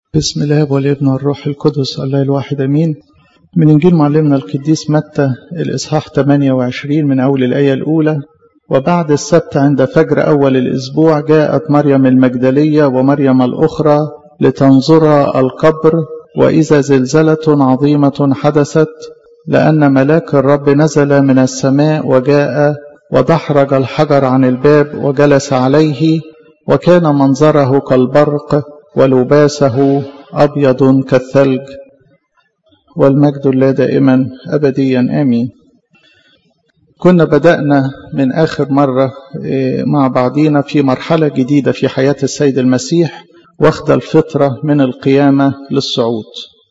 بسم الله والابن والروح القدس الله الواحد امين من انجيل معلمنا القديس متى الاصحاح 28 من اول الايه الاولى وبعد السبت عند فجر اول الاسبوع جاءت مريم المجدليه ومريم الاخرى لتنظر القبر واذا زلزله عظيمه حدثت لان ملاك الرب نزل من السماء وجاء ودحرج الحجر عن الباب وجلس عليه وكان منظره كالبرق ولباسه أبيض كالثلج والمجد لا دائما أبديا آمين كنا بدأنا من آخر مرة مع بعضينا في مرحلة جديدة في حياة السيد المسيح واخد الفطرة من القيامة للصعود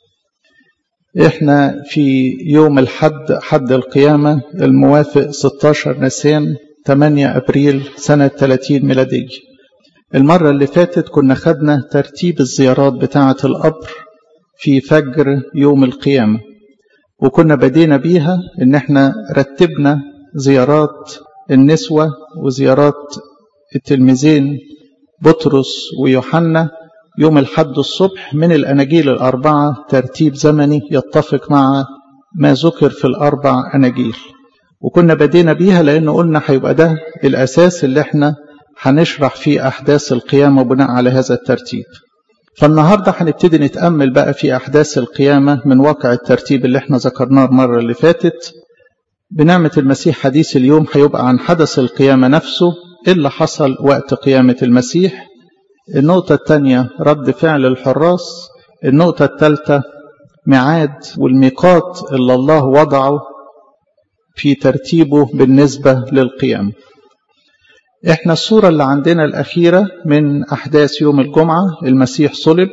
احنا في يوم الحد حد القيامة الموافق 16 نيسان 8 أبريل سنة 30 ميلادية المرة اللي فاتت كنا خدنا ترتيب الزيارات بتاعة القبر في فجر يوم القيامة وكنا بدينا بيها ان احنا رتبنا زيارات النسوة وزيارات التلميذين بطرس ويوحنا يوم الحد الصبح من الأناجيل الأربعة ترتيب زمني يتفق مع ما ذكر في الأربع أناجيل وكنا بدينا بيها لأنه قلنا هيبقى ده الأساس اللي احنا هنشرح فيه أحداث القيامة بناء على هذا الترتيب فالنهاردة هنبتدي نتأمل بقى في أحداث القيامة من واقع الترتيب اللي احنا ذكرناه المرة اللي فاتت بنعمة المسيح حديث اليوم هيبقى عن حدث القيامة نفسه إيه اللي حصل وقت قيامة المسيح النقطة الثانية رد فعل الحراس النقطة الثالثة ميعاد والميقات اللي الله وضعه في ترتيبه بالنسبة للقيامة احنا الصورة اللي عندنا الأخيرة من أحداث يوم الجمعة المسيح صلب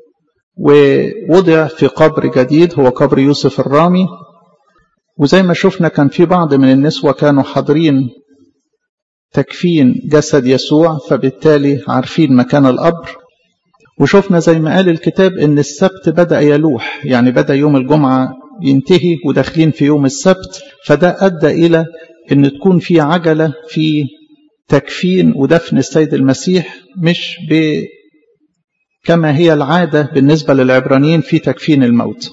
ووضع في قبر جديد هو قبر يوسف الرامي وزي ما شفنا كان في بعض من النسوة كانوا حاضرين تكفين جسد يسوع فبالتالي عارفين مكان القبر وشفنا زي ما قال الكتاب ان السبت بدأ يلوح يعني بدأ يوم الجمعة ينتهي وداخلين في يوم السبت فده أدى إلى ان تكون في عجلة في تكفين ودفن السيد المسيح مش ب كما هي العادة بالنسبة للعبرانيين في تكفين الموت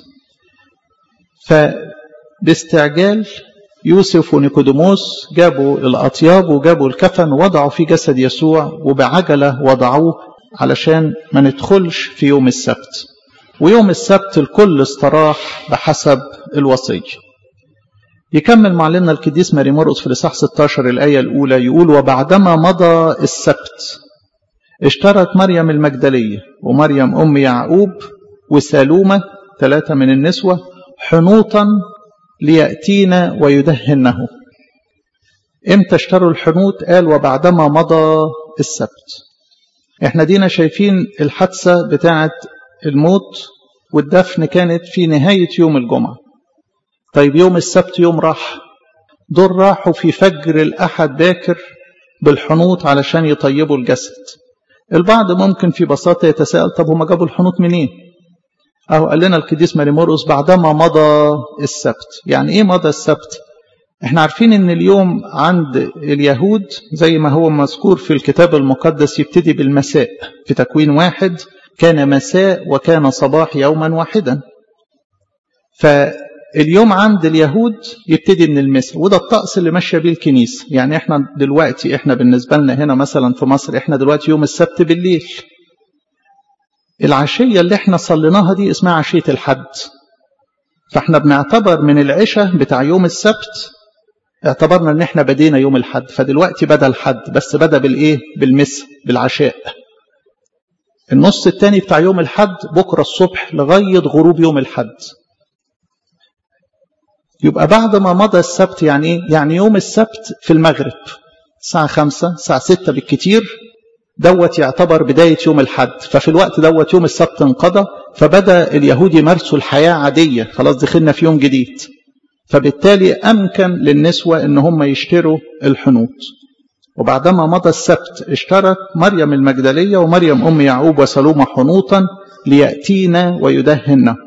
فباستعجال يوسف ونيكوديموس جابوا الأطياب وجابوا الكفن وضعوا في جسد يسوع وبعجلة وضعوه علشان ما ندخلش في يوم السبت ويوم السبت الكل استراح بحسب الوصيه يكمل معلمنا القديس ماري مرقس في الإصحاح 16 الآية الأولى يقول وبعدما مضى السبت اشترت مريم المجدلية ومريم أم يعقوب وسالومة ثلاثة من النسوة حنوطا ليأتينا ويدهنه امتى اشتروا الحنوط قال وبعدما مضى السبت احنا دينا شايفين الحادثة بتاعة الموت والدفن كانت في نهاية يوم الجمعة طيب يوم السبت يوم راح دول راحوا في فجر الأحد باكر بالحنوط علشان يطيبوا الجسد البعض ممكن في بساطة يتساءل طب هما جابوا الحنوط منين أهو قال لنا القديس ماري مرقس بعدما مضى السبت يعني إيه مضى السبت احنا عارفين ان اليوم عند اليهود زي ما هو مذكور في الكتاب المقدس يبتدي بالمساء في تكوين واحد كان مساء وكان صباح يوما واحدا ف اليوم عند اليهود يبتدي من المساء وده الطقس اللي ماشيه بيه الكنيسه يعني احنا دلوقتي احنا بالنسبه لنا هنا مثلا في مصر احنا دلوقتي يوم السبت بالليل العشيه اللي احنا صليناها دي اسمها عشيه الحد فاحنا بنعتبر من العشاء بتاع يوم السبت اعتبرنا ان احنا بدينا يوم الحد فدلوقتي بدا الحد بس بدا بالايه بالمساء بالعشاء النص الثاني بتاع يوم الحد بكره الصبح لغايه غروب يوم الحد يبقى بعد ما مضى السبت يعني ايه؟ يعني يوم السبت في المغرب الساعة خمسة الساعة ستة بالكتير دوت يعتبر بداية يوم الحد ففي الوقت دوت يوم السبت انقضى فبدأ اليهود يمارسوا الحياة عادية خلاص دخلنا في يوم جديد فبالتالي أمكن للنسوة إن هم يشتروا الحنوط وبعدما مضى السبت اشترت مريم المجدلية ومريم أم يعقوب وسلومة حنوطا ليأتينا ويدهنه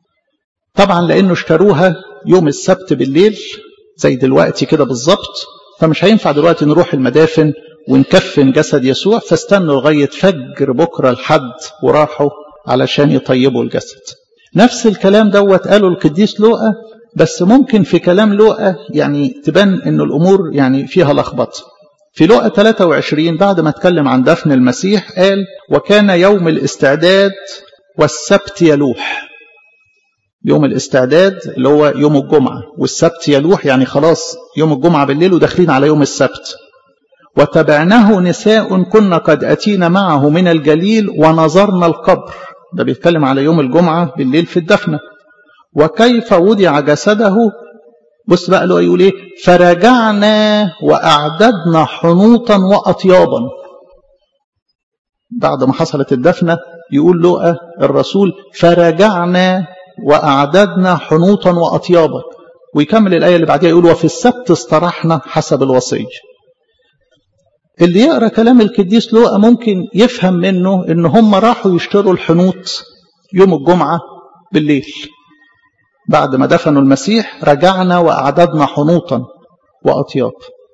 طبعا لانه اشتروها يوم السبت بالليل زي دلوقتي كده بالظبط فمش هينفع دلوقتي نروح المدافن ونكفن جسد يسوع فاستنوا لغاية فجر بكرة الحد وراحوا علشان يطيبوا الجسد نفس الكلام دوت قاله القديس لوقا بس ممكن في كلام لوقا يعني تبان ان الامور يعني فيها لخبطه في لوقا 23 بعد ما اتكلم عن دفن المسيح قال وكان يوم الاستعداد والسبت يلوح يوم الاستعداد اللي هو يوم الجمعة والسبت يلوح يعني خلاص يوم الجمعة بالليل وداخلين على يوم السبت وتبعناه نساء كنا قد أتينا معه من الجليل ونظرنا القبر ده بيتكلم على يوم الجمعة بالليل في الدفنة وكيف وضع جسده بص بقى له يقول ايه فرجعنا واعددنا حنوطا واطيابا بعد ما حصلت الدفنه يقول لقى الرسول فرجعنا واعددنا حنوطا واطيابا ويكمل الايه اللي بعديها يقول وفي السبت استراحنا حسب الوصيه اللي يقرا كلام القديس لوقا ممكن يفهم منه ان هم راحوا يشتروا الحنوط يوم الجمعه بالليل بعد ما دفنوا المسيح رجعنا وأعددنا حنوطا وأطياب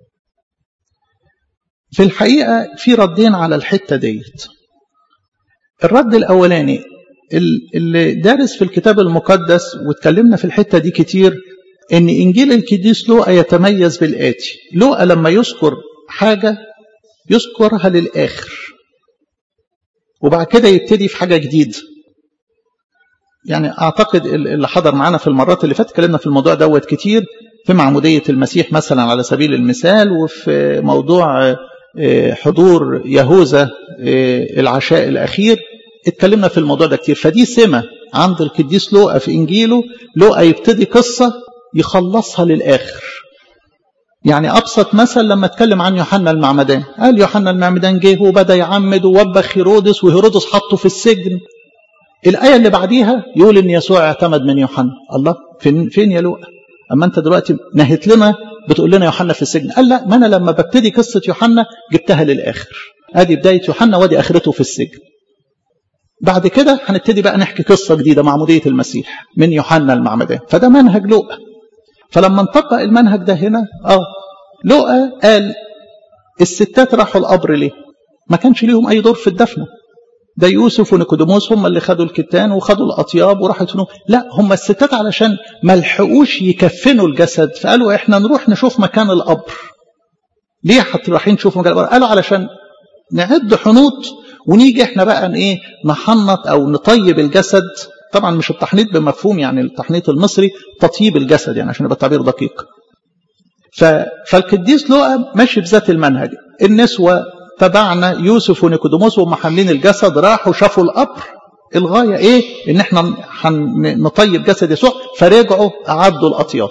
في الحقيقة في ردين على الحتة ديت الرد الأولاني اللي دارس في الكتاب المقدس واتكلمنا في الحتة دي كتير ان انجيل القديس لوقا يتميز بالآتي لوقا لما يذكر حاجة يذكرها للآخر وبعد كده يبتدي في حاجة جديدة يعني اعتقد اللي حضر معانا في المرات اللي فاتت اتكلمنا في الموضوع دوت كتير في معموديه المسيح مثلا على سبيل المثال وفي موضوع حضور يهوذا العشاء الاخير اتكلمنا في الموضوع ده كتير فدي سمه عند القديس لوقا في انجيله لوقا يبتدي قصه يخلصها للاخر يعني ابسط مثل لما اتكلم عن يوحنا المعمدان قال يوحنا المعمدان جه وبدا يعمد ووبخ هيرودس وهيرودس حطه في السجن الآية اللي بعديها يقول إن يسوع اعتمد من يوحنا الله فين, فين يا لوقا أما أنت دلوقتي نهيت لنا بتقول لنا يوحنا في السجن قال لا ما أنا لما ببتدي قصة يوحنا جبتها للآخر أدي بداية يوحنا وادي آخرته في السجن بعد كده هنبتدي بقى نحكي قصة جديدة معمودية المسيح من يوحنا المعمدان فده منهج لوقا فلما نطبق المنهج ده هنا اه لوقا قال الستات راحوا القبر ليه ما كانش ليهم أي دور في الدفنة ده يوسف ونيكوديموس هم اللي خدوا الكتان وخدوا الاطياب وراحوا يدفنوه لا هم الستات علشان ما لحقوش يكفنوا الجسد فقالوا احنا نروح نشوف مكان القبر ليه حتى رايحين نشوف مكان القبر قالوا علشان نعد حنوط ونيجي احنا بقى ايه نحنط او نطيب الجسد طبعا مش التحنيط بمفهوم يعني التحنيط المصري تطيب الجسد يعني عشان يبقى التعبير دقيق فالقديس لوقا ماشي بذات المنهج النسوه تبعنا يوسف ونيكوديموس وهم حاملين الجسد راحوا شافوا القبر الغاية ايه ان احنا نطيب جسد يسوع فرجعوا اعدوا الاطياب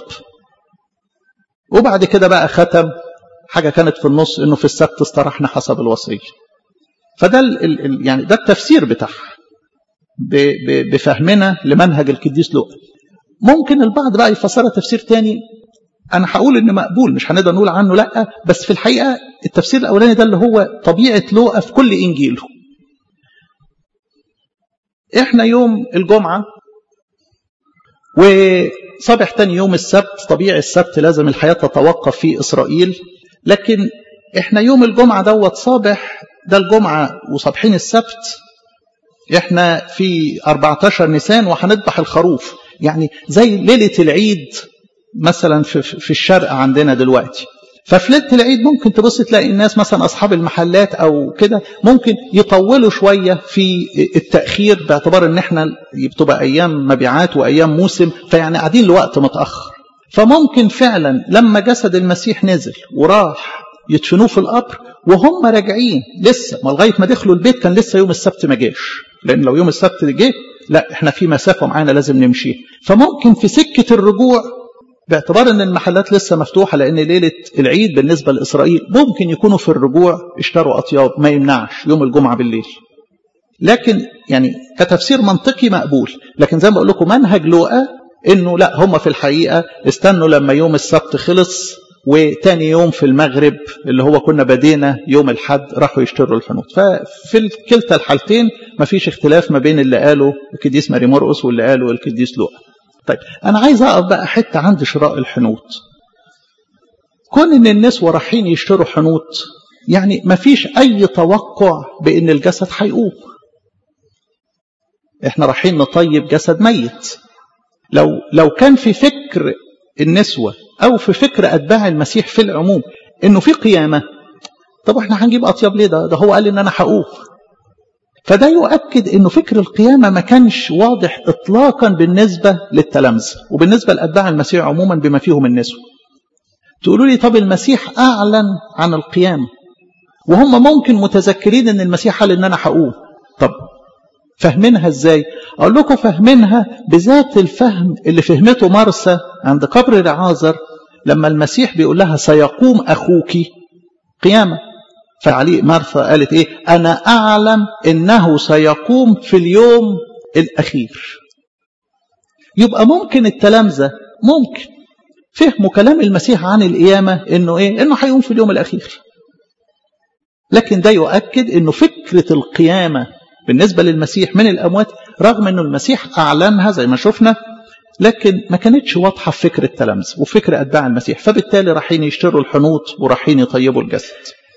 وبعد كده بقى ختم حاجة كانت في النص انه في السبت استراحنا حسب الوصية فده ال ال يعني ده التفسير بتاعها بفهمنا لمنهج القديس لوقا ممكن البعض بقى يفسرها تفسير تاني انا هقول ان مقبول مش هنقدر نقول عنه لا بس في الحقيقه التفسير الاولاني ده اللي هو طبيعه لوقا في كل انجيله احنا يوم الجمعه وصبح تاني يوم السبت طبيعي السبت لازم الحياه تتوقف في اسرائيل لكن احنا يوم الجمعه دوت صابح ده الجمعه وصبحين السبت احنا في 14 نيسان وهنذبح الخروف يعني زي ليله العيد مثلا في, في الشرق عندنا دلوقتي ففي ليله العيد ممكن تبص تلاقي الناس مثلا اصحاب المحلات او كده ممكن يطولوا شويه في التاخير باعتبار ان احنا بتبقى ايام مبيعات وايام موسم فيعني قاعدين لوقت متاخر فممكن فعلا لما جسد المسيح نزل وراح يدفنوه في القبر وهم راجعين لسه ما لغايه ما دخلوا البيت كان لسه يوم السبت ما جاش لان لو يوم السبت جه لا احنا في مسافه معانا لازم نمشي فممكن في سكه الرجوع باعتبار ان المحلات لسه مفتوحه لان ليله العيد بالنسبه لاسرائيل ممكن يكونوا في الرجوع اشتروا اطياب ما يمنعش يوم الجمعه بالليل لكن يعني كتفسير منطقي مقبول لكن زي ما بقول لكم منهج لوقا انه لا هم في الحقيقه استنوا لما يوم السبت خلص وتاني يوم في المغرب اللي هو كنا بدينا يوم الحد راحوا يشتروا الحنوط ففي كلتا الحالتين ما فيش اختلاف ما بين اللي قاله القديس ماري مرقس واللي قاله القديس لوقا طيب انا عايز اقف بقى حته عند شراء الحنوط كون ان النسوة رايحين يشتروا حنوط يعني ما فيش اي توقع بان الجسد هيقوم احنا رايحين نطيب جسد ميت لو لو كان في فكر النسوة او في فكر اتباع المسيح في العموم انه في قيامة طب احنا هنجيب اطيب ليه ده ده هو قال ان انا هقوم فده يؤكد انه فكر القيامة ما كانش واضح اطلاقا بالنسبة للتلامذة وبالنسبة لاتباع المسيح عموما بما فيهم النسوة تقولوا لي طب المسيح اعلن عن القيامة وهم ممكن متذكرين ان المسيح قال ان انا هقوم طب فاهمينها ازاي اقول لكم فاهمينها بذات الفهم اللي فهمته مرسى عند قبر العازر لما المسيح بيقول لها سيقوم اخوك قيامه فعلي مرثا قالت ايه انا اعلم انه سيقوم في اليوم الاخير يبقى ممكن التلامذه ممكن فهموا كلام المسيح عن القيامه انه ايه انه هيقوم في اليوم الاخير لكن ده يؤكد انه فكره القيامه بالنسبه للمسيح من الاموات رغم انه المسيح اعلنها زي ما شفنا لكن ما كانتش واضحه في فكر التلامذه وفكر اتباع المسيح فبالتالي رايحين يشتروا الحنوط ورايحين يطيبوا الجسد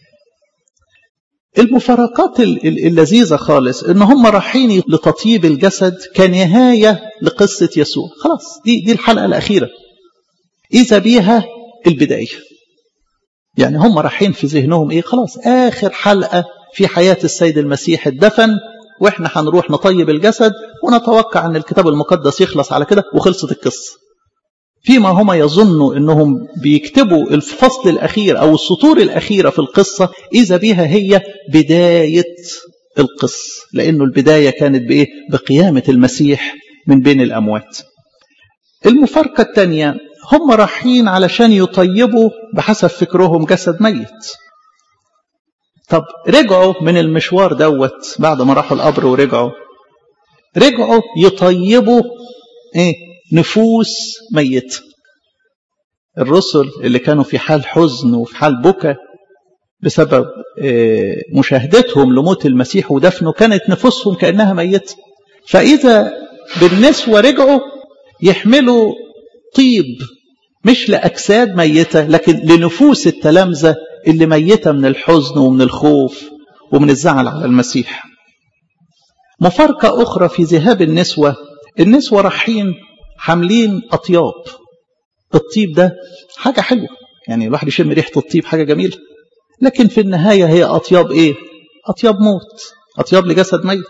المفارقات اللذيذة خالص ان هم رايحين لتطيب الجسد كنهاية لقصة يسوع خلاص دي, دي الحلقة الأخيرة إذا بيها البداية يعني هم رايحين في ذهنهم ايه خلاص آخر حلقة في حياة السيد المسيح الدفن واحنا هنروح نطيب الجسد ونتوقع ان الكتاب المقدس يخلص على كده وخلصت القصه فيما هم يظنوا انهم بيكتبوا الفصل الاخير او السطور الاخيره في القصه اذا بها هي بدايه القصه لانه البدايه كانت بايه بقيامه المسيح من بين الاموات المفارقه الثانيه هم رايحين علشان يطيبوا بحسب فكرهم جسد ميت طب رجعوا من المشوار دوت بعد ما راحوا القبر ورجعوا رجعوا يطيبوا ايه نفوس ميتة الرسل اللي كانوا في حال حزن وفي حال بكى بسبب مشاهدتهم لموت المسيح ودفنه كانت نفوسهم كأنها ميتة فإذا بالنسوة رجعوا يحملوا طيب مش لأجساد ميتة لكن لنفوس التلامذة اللي ميتة من الحزن ومن الخوف ومن الزعل على المسيح مفارقة أخرى في ذهاب النسوة النسوة رايحين حاملين أطياب الطيب ده حاجة حلوة يعني الواحد يشم ريحة الطيب حاجة جميلة لكن في النهاية هي أطياب إيه أطياب موت أطياب لجسد ميت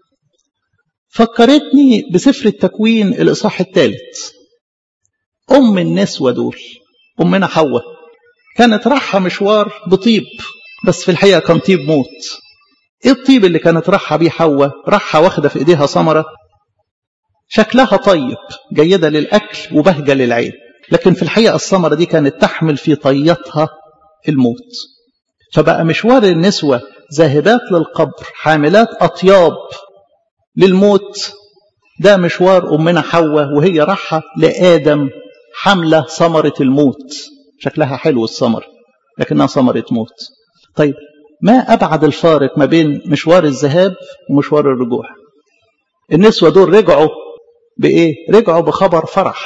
فكرتني بسفر التكوين الإصحاح الثالث أم النسوة دول أمنا حواء كانت رايحة مشوار بطيب بس في الحقيقة كان طيب موت ايه الطيب اللي كانت رايحة بيه حواء رايحة واخدة في ايديها ثمرة شكلها طيب جيدة للأكل وبهجة للعين لكن في الحقيقة الثمرة دي كانت تحمل في طيتها الموت فبقى مشوار النسوة ذاهبات للقبر حاملات أطياب للموت ده مشوار أمنا حواء وهي راحة لآدم حاملة ثمرة الموت شكلها حلو الثمر لكنها ثمرة موت طيب ما أبعد الفارق ما بين مشوار الذهاب ومشوار الرجوع النسوة دول رجعوا بإيه؟ رجعوا بخبر فرح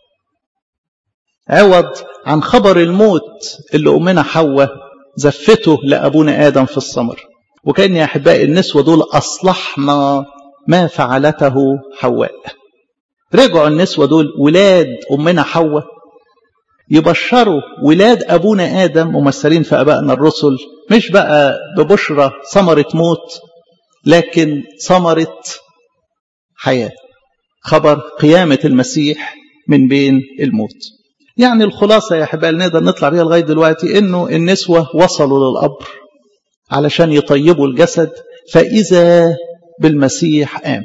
عوض عن خبر الموت اللي أمنا حواء زفته لأبونا آدم في الثمر وكأن يا أحبائي النسوة دول أصلحنا ما فعلته حواء رجعوا النسوة دول ولاد أمنا حواء يبشروا ولاد أبونا آدم ممثلين في أبائنا الرسل مش بقى ببشرة ثمرة موت لكن ثمرة حياة خبر قيامة المسيح من بين الموت يعني الخلاصة يا حبال نقدر نطلع بيها لغاية دلوقتي إنه النسوة وصلوا للقبر علشان يطيبوا الجسد فإذا بالمسيح قام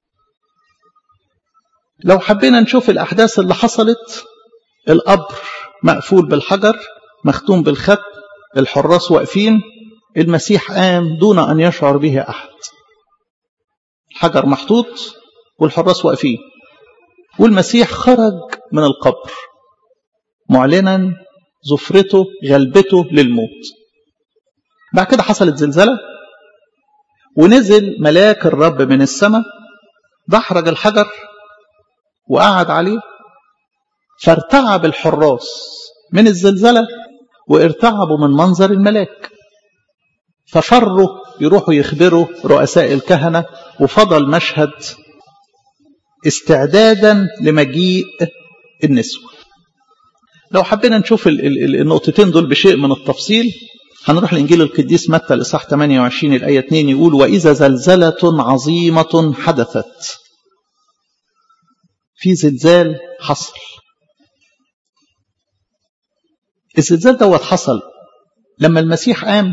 لو حبينا نشوف الأحداث اللي حصلت القبر مقفول بالحجر مختوم بالختم الحراس واقفين المسيح قام دون أن يشعر به أحد الحجر محطوط والحراس واقفين والمسيح خرج من القبر معلنا زفرته غلبته للموت بعد كده حصلت زلزلة ونزل ملاك الرب من السماء دحرج الحجر وقعد عليه فارتعب الحراس من الزلزلة وارتعبوا من منظر الملاك ففروا يروحوا يخبروا رؤساء الكهنة وفضل مشهد استعدادا لمجيء النسوة لو حبينا نشوف النقطتين دول بشيء من التفصيل هنروح لإنجيل القديس متى الإصحاح 28 الآية 2 يقول وإذا زلزلة عظيمة حدثت في زلزال حصل الزلزال دوت حصل لما المسيح قام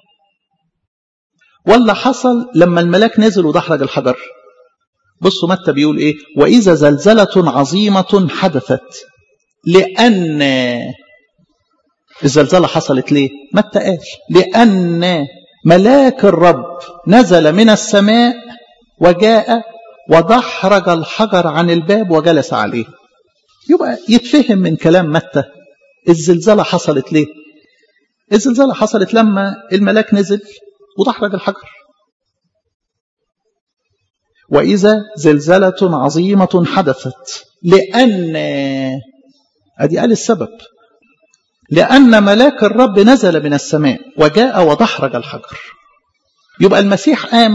ولا حصل لما الملاك نزل ودحرج الحجر بصوا متى بيقول ايه واذا زلزله عظيمه حدثت لان الزلزله حصلت ليه متى قال لان ملاك الرب نزل من السماء وجاء ودحرج الحجر عن الباب وجلس عليه يبقى يتفهم من كلام متى الزلزالة حصلت ليه الزلزالة حصلت لما الملاك نزل ودحرج الحجر وإذا زلزلة عظيمة حدثت لأن أدي قال السبب لأن ملاك الرب نزل من السماء وجاء ودحرج الحجر يبقى المسيح قام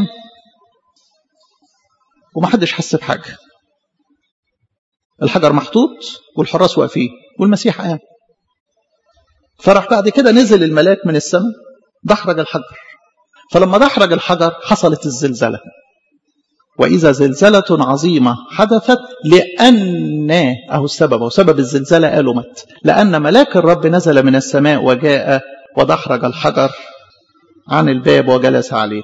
ومحدش حس بحاجة الحجر محطوط والحراس واقفين والمسيح قام فراح بعد كده نزل الملاك من السماء دحرج الحجر فلما دحرج الحجر حصلت الزلزلة وإذا زلزلة عظيمة حدثت لأن أهو السبب أهو سبب الزلزلة قالوا مت لأن ملاك الرب نزل من السماء وجاء ودحرج الحجر عن الباب وجلس عليه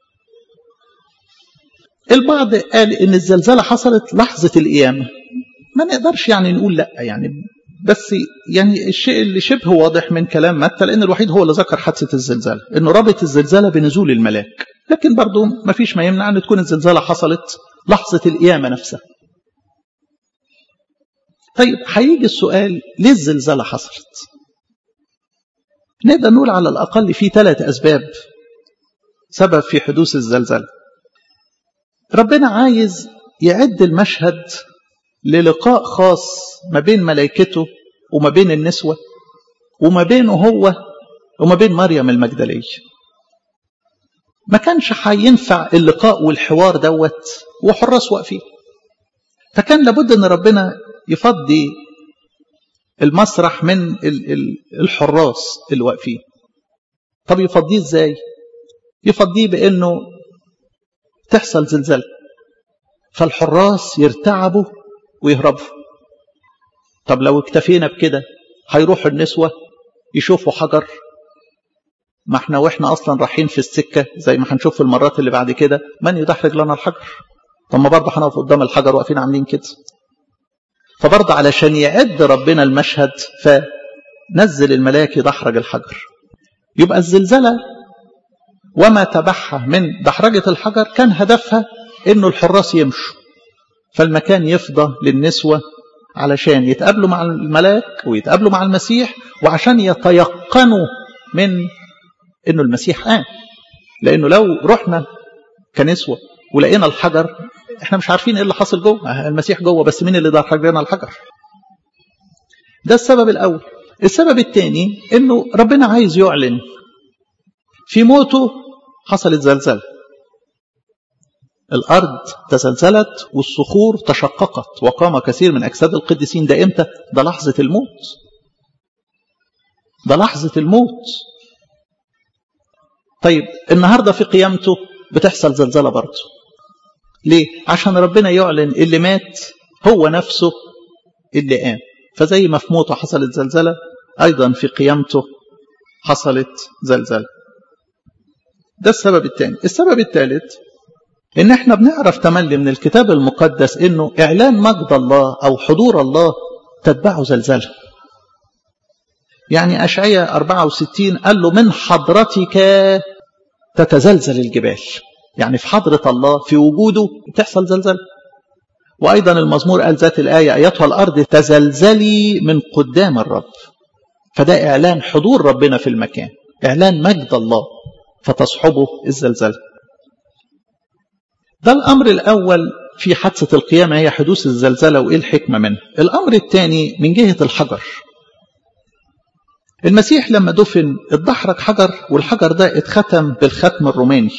البعض قال إن الزلزلة حصلت لحظة القيامة ما نقدرش يعني نقول لا يعني بس يعني الشيء اللي شبه واضح من كلام متى لأن الوحيد هو اللي ذكر حادثة الزلزال إنه ربط الزلزالة بنزول الملاك لكن برضه ما فيش ما يمنع أن تكون الزلزالة حصلت لحظة القيامة نفسها طيب هيجي السؤال ليه الزلزالة حصلت نقدر نقول على الأقل في ثلاث أسباب سبب في حدوث الزلزال ربنا عايز يعد المشهد للقاء خاص ما بين ملائكته وما بين النسوة وما بينه هو وما بين مريم المجدلية ما كانش هينفع اللقاء والحوار دوت وحراس واقفين فكان لابد ان ربنا يفضي المسرح من الحراس اللي واقفين طب يفضيه ازاي يفضيه بانه تحصل زلزال فالحراس يرتعبوا ويهربوا طب لو اكتفينا بكده هيروحوا النسوة يشوفوا حجر ما احنا واحنا اصلا رايحين في السكة زي ما هنشوف في المرات اللي بعد كده من يدحرج لنا الحجر طب ما برضه هنقف قدام الحجر واقفين عاملين كده فبرضه علشان يعد ربنا المشهد فنزل الملاك يدحرج الحجر يبقى الزلزلة وما تبعها من دحرجة الحجر كان هدفها انه الحراس يمشوا فالمكان يفضى للنسوة علشان يتقابلوا مع الملاك ويتقابلوا مع المسيح وعشان يتيقنوا من انه المسيح قام لانه لو رحنا كنسوة ولقينا الحجر احنا مش عارفين ايه اللي حصل جوه المسيح جوه بس مين اللي دحرج لنا الحجر ده السبب الاول السبب الثاني انه ربنا عايز يعلن في موته حصلت زلزال الأرض تزلزلت والصخور تشققت وقام كثير من أجساد القديسين ده إمتى؟ ده لحظة الموت ده لحظة الموت طيب النهاردة في قيامته بتحصل زلزلة برضه ليه؟ عشان ربنا يعلن اللي مات هو نفسه اللي قام فزي ما في موته حصلت زلزلة أيضا في قيامته حصلت زلزلة ده السبب الثاني السبب الثالث ان احنا بنعرف تملي من الكتاب المقدس انه اعلان مجد الله او حضور الله تتبعه زلزلة يعني اشعياء 64 قال له من حضرتك تتزلزل الجبال يعني في حضرة الله في وجوده تحصل زلزلة وأيضا المزمور قال ذات الآية أيتها الأرض تزلزلي من قدام الرب فده إعلان حضور ربنا في المكان إعلان مجد الله فتصحبه الزلزلة ده الأمر الأول في حادثة القيامة هي حدوث الزلزلة وإيه الحكمة منه الأمر الثاني من جهة الحجر المسيح لما دفن اتدحرج حجر والحجر ده اتختم بالختم الروماني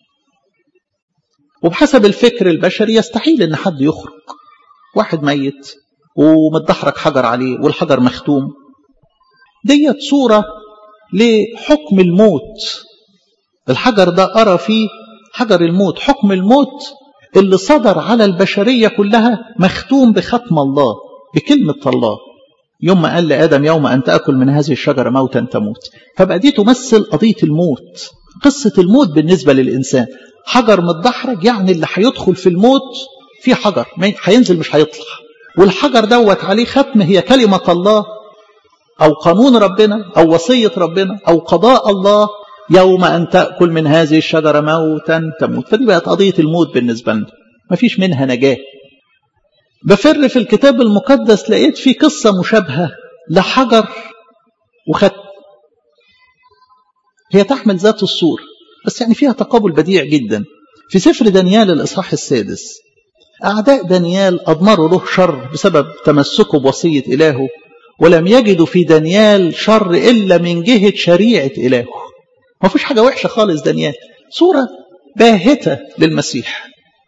وبحسب الفكر البشري يستحيل ان حد يخرج واحد ميت ومتدحرج حجر عليه والحجر مختوم ديت صورة لحكم الموت الحجر ده أرى فيه حجر الموت حكم الموت اللي صدر على البشرية كلها مختوم بختم الله بكلمة الله يوم ما قال لآدم يوم أن تأكل من هذه الشجرة موتا تموت فبقى دي تمثل قضية الموت قصة الموت بالنسبة للإنسان حجر متدحرج يعني اللي هيدخل في الموت في حجر هينزل مش هيطلع والحجر دوت عليه ختم هي كلمة الله أو قانون ربنا أو وصية ربنا أو قضاء الله يوم أن تأكل من هذه الشجرة موتا تموت فدي بقت قضية الموت بالنسبة لنا مفيش منها نجاة بفر في الكتاب المقدس لقيت في قصة مشابهة لحجر وختم هي تحمل ذات الصورة بس يعني فيها تقابل بديع جدا في سفر دانيال الإصحاح السادس أعداء دانيال أضمروا له شر بسبب تمسكه بوصية إلهه ولم يجدوا في دانيال شر إلا من جهة شريعة إلهه ما فيش حاجة وحشة خالص دانيال صورة باهتة للمسيح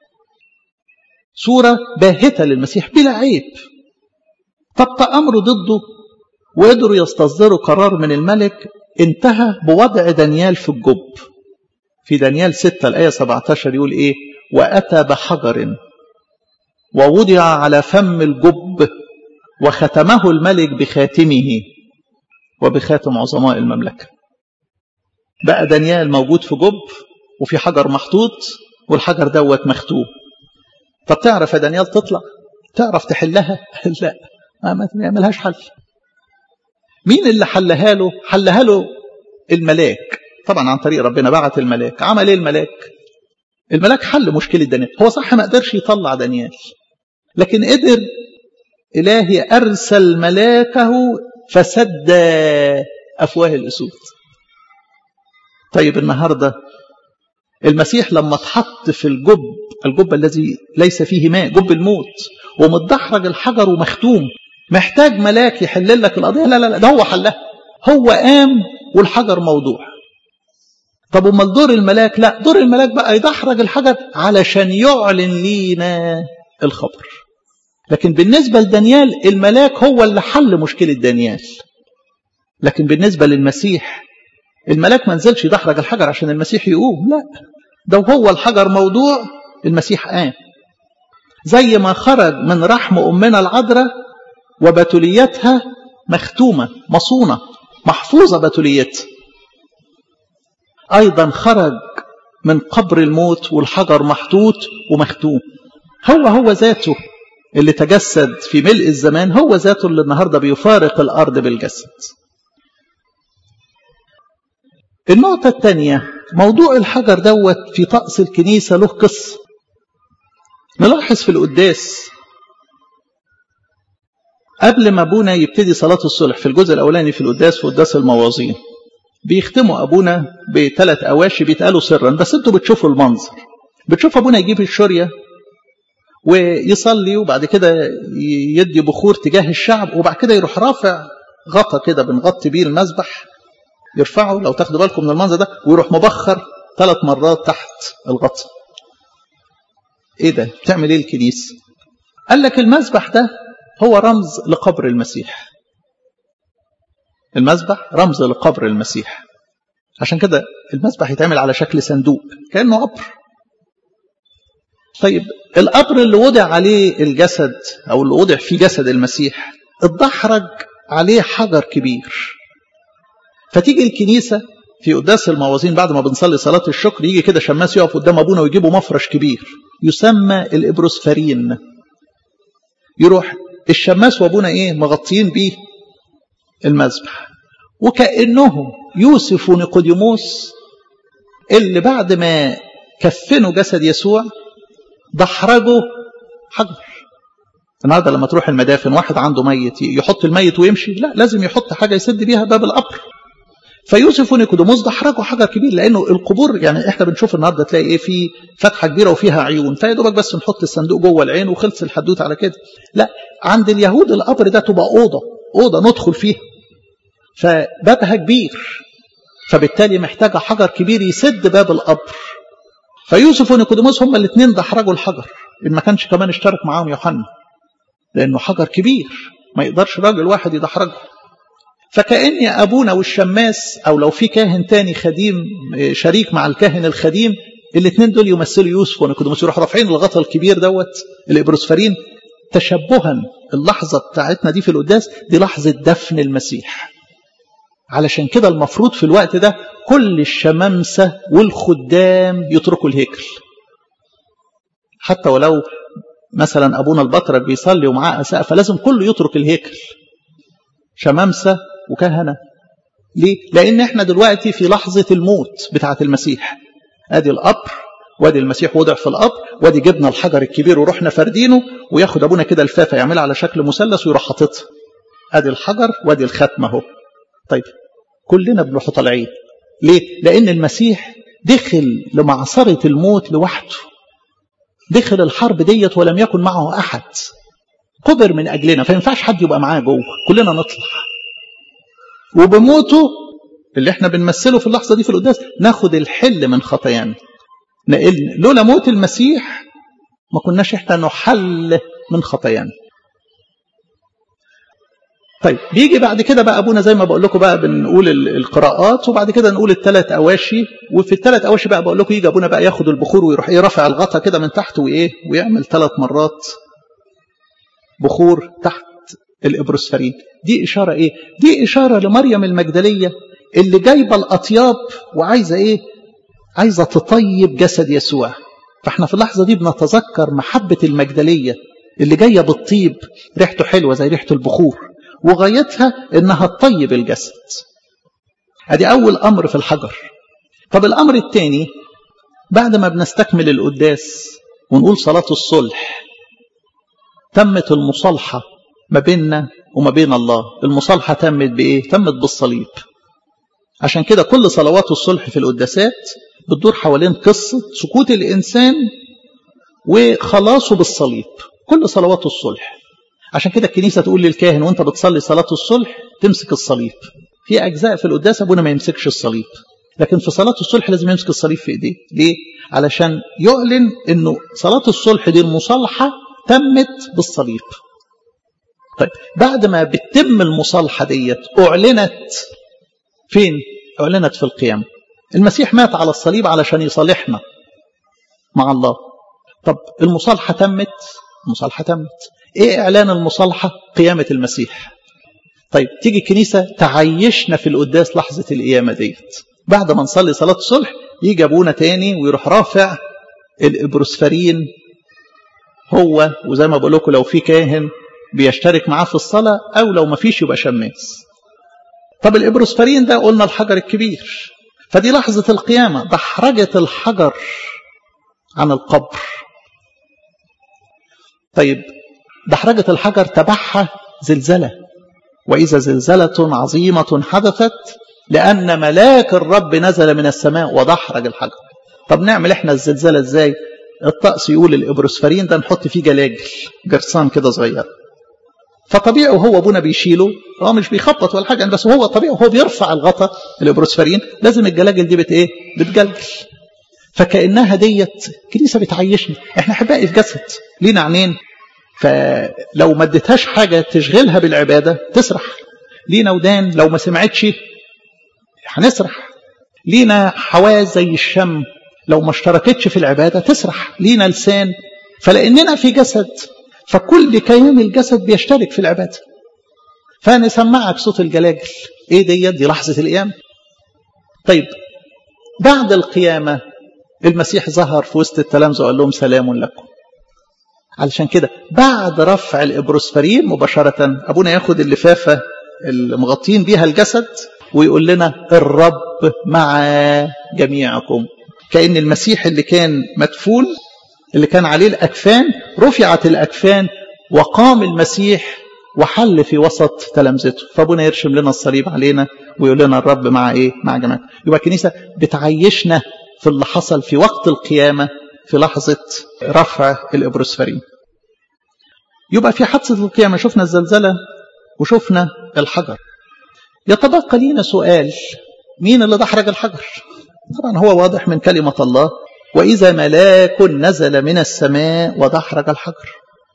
صورة باهتة للمسيح بلا عيب طب تأمروا ضده وقدروا يستصدروا قرار من الملك انتهى بوضع دانيال في الجب في دانيال 6 الآية 17 يقول إيه وأتى بحجر ووضع على فم الجب وختمه الملك بخاتمه وبخاتم عظماء المملكة بقى دانيال موجود في جب وفي حجر محطوط والحجر دوت مختوم طب تعرف يا دانيال تطلع تعرف تحلها لا ما يعملهاش حل مين اللي حلها له حلها له الملاك طبعا عن طريق ربنا بعت الملاك عمل ايه الملاك الملاك حل مشكلة دانيال هو صح ما قدرش يطلع دانيال لكن قدر إلهي أرسل ملاكه فسد أفواه الأسود طيب النهاردة المسيح لما اتحط في الجب الجب الذي ليس فيه ماء جب الموت ومتدحرج الحجر ومختوم محتاج ملاك يحل لك القضية لا لا لا ده هو حلها هو قام والحجر موضوع طب امال دور الملاك لا دور الملاك بقى يدحرج الحجر علشان يعلن لينا الخبر لكن بالنسبة لدانيال الملاك هو اللي حل مشكلة دانيال لكن بالنسبة للمسيح الملاك ما نزلش يدحرج الحجر عشان المسيح يقوم لا ده هو الحجر موضوع المسيح قام زي ما خرج من رحم أمنا العذراء وبتوليتها مختومة مصونة محفوظة بتوليتها أيضا خرج من قبر الموت والحجر محطوط ومختوم هو هو ذاته اللي تجسد في ملء الزمان هو ذاته اللي النهارده بيفارق الأرض بالجسد النقطة الثانية موضوع الحجر دوت في طقس الكنيسة له قصة نلاحظ في القداس قبل ما ابونا يبتدي صلاة الصلح في الجزء الأولاني في القداس في قداس المواظين بيختموا أبونا بثلاث أواشي بيتقالوا سرا بس انتوا بتشوفوا المنظر بتشوف أبونا يجيب الشورية ويصلي وبعد كده يدي بخور تجاه الشعب وبعد كده يروح رافع غطا كده بنغطي بيه المذبح يرفعه لو تاخدوا بالكم من المنظر ده ويروح مبخر ثلاث مرات تحت الغطا ايه ده بتعمل ايه الكنيسه قال لك المذبح ده هو رمز لقبر المسيح المذبح رمز لقبر المسيح عشان كده المذبح يتعمل على شكل صندوق كانه قبر طيب القبر اللي وضع عليه الجسد او اللي وضع فيه جسد المسيح اتدحرج عليه حجر كبير فتيجي الكنيسة في قداس الموازين بعد ما بنصلي صلاة الشكر يجي كده شماس يقف قدام أبونا ويجيبوا مفرش كبير يسمى الإبروسفرين يروح الشماس وأبونا إيه مغطيين بيه المذبح وكأنهم يوسف ونيقوديموس اللي بعد ما كفنوا جسد يسوع دحرجوا حجر النهارده لما تروح المدافن واحد عنده ميت يحط الميت ويمشي لا لازم يحط حاجه يسد بيها باب القبر فيوسف ونيكوديموس دحرجوا حجر كبير لانه القبور يعني احنا بنشوف النهارده تلاقي ايه في فتحه كبيره وفيها عيون فيا دوبك بس نحط الصندوق جوه العين وخلص الحدوته على كده لا عند اليهود القبر ده تبقى اوضه اوضه ندخل فيها فبابها كبير فبالتالي محتاجة حجر كبير يسد باب القبر فيوسف ونيكوديموس هما الاثنين دحرجوا الحجر إن ما كانش كمان اشترك معاهم يوحنا لأنه حجر كبير ما يقدرش راجل واحد يدحرجه فكأن أبونا والشماس أو لو في كاهن تاني خديم شريك مع الكاهن الخديم الاثنين دول يمثلوا يوسف ونيكوديموس يروحوا رافعين الغطا الكبير دوت الإبروسفرين تشبها اللحظة بتاعتنا دي في القداس دي لحظة دفن المسيح علشان كده المفروض في الوقت ده كل الشمامسة والخدام يتركوا الهيكل حتى ولو مثلا أبونا البطرك بيصلي ومعاه أساء فلازم كله يترك الهيكل شمامسة وكهنة ليه؟ لأن احنا دلوقتي في لحظة الموت بتاعة المسيح ادي القبر وادي المسيح وضع في القبر وادي جبنا الحجر الكبير ورحنا فردينه وياخد ابونا كده الفافه يعملها على شكل مثلث ويروح حاططها ادي الحجر وادي الختمه اهو طيب كلنا بنروح طالعين ليه لان المسيح دخل لمعصره الموت لوحده دخل الحرب ديت ولم يكن معه احد قبر من اجلنا فما ينفعش حد يبقى معاه جوه كلنا نطلع وبموته اللي احنا بنمثله في اللحظه دي في القداس ناخد الحل من خطايانا لولا موت المسيح ما كناش احنا نحل من خطايانا طيب بيجي بعد كده بقى ابونا زي ما بقول لكم بقى بنقول القراءات وبعد كده نقول الثلاث اواشي وفي الثلاث اواشي بقى بقول لكم يجي ابونا بقى ياخد البخور ويروح ايه رافع الغطا كده من تحت وايه ويعمل ثلاث مرات بخور تحت الابروسفرين دي اشاره ايه دي اشاره لمريم المجدليه اللي جايبه الاطياب وعايزه ايه عايزه تطيب جسد يسوع فاحنا في اللحظه دي بنتذكر محبه المجدليه اللي جايه بالطيب ريحته حلوه زي ريحه البخور وغايتها انها تطيب الجسد ادي اول امر في الحجر طب الامر الثاني بعد ما بنستكمل القداس ونقول صلاه الصلح تمت المصالحه ما بيننا وما بين الله المصالحه تمت بايه تمت بالصليب عشان كده كل صلوات الصلح في القداسات بتدور حوالين قصة سكوت الإنسان وخلاصه بالصليب كل صلوات الصلح عشان كده الكنيسة تقول للكاهن وانت بتصلي صلاة الصلح تمسك الصليب في أجزاء في القداس أبونا ما يمسكش الصليب لكن في صلاة الصلح لازم يمسك الصليب في إيديه ليه؟ علشان يعلن أنه صلاة الصلح دي المصالحة تمت بالصليب طيب بعد ما بتتم المصالحة ديت أعلنت فين؟ أعلنت في القيامة المسيح مات على الصليب علشان يصالحنا مع الله طب المصالحة تمت المصالحة تمت ايه اعلان المصالحة قيامة المسيح طيب تيجي الكنيسة تعيشنا في القداس لحظة القيامة ديت بعد ما نصلي صلاة الصلح يجي ابونا تاني ويروح رافع الابروسفرين هو وزي ما بقول لكم لو في كاهن بيشترك معاه في الصلاة او لو ما فيش يبقى شماس طب الابروسفرين ده قلنا الحجر الكبير فدي لحظة القيامة دحرجة الحجر عن القبر طيب دحرجة الحجر تبعها زلزلة وإذا زلزلة عظيمة حدثت لأن ملاك الرب نزل من السماء ودحرج الحجر طب نعمل احنا الزلزلة ازاي الطقس يقول الإبروسفرين ده نحط فيه جلاجل جرسان كده صغير فطبيعي وهو ابونا بيشيله هو مش بيخبط ولا حاجه بس هو طبيعي وهو بيرفع الغطا الابروسفرين لازم الجلاجل دي بت ايه بتجلجل فكانها ديت كنيسه بتعيشنا احنا احبائي في جسد لينا عينين فلو ما اديتهاش حاجه تشغلها بالعباده تسرح لينا ودان لو ما سمعتش هنسرح لينا حواس زي الشم لو ما اشتركتش في العباده تسرح لينا لسان فلاننا في جسد فكل كيان الجسد بيشترك في العبادة فنسمعك صوت الجلاجل ايه دي دي لحظة القيامة طيب بعد القيامة المسيح ظهر في وسط التلامذة وقال لهم سلام لكم علشان كده بعد رفع الإبروسفرين مباشرة أبونا ياخد اللفافة اللي مغطين بيها الجسد ويقول لنا الرب مع جميعكم كأن المسيح اللي كان مدفون اللي كان عليه الأكفان رفعت الأكفان وقام المسيح وحل في وسط تلامذته فابونا يرشم لنا الصليب علينا ويقول لنا الرب مع ايه مع جماعه يبقى الكنيسه بتعيشنا في اللي حصل في وقت القيامه في لحظه رفع الابروسفرين يبقى في حادثه القيامه شفنا الزلزله وشفنا الحجر يتبقى لينا سؤال مين اللي دحرج الحجر طبعا هو واضح من كلمة الله وإذا ملاك نزل من السماء ودحرج الحجر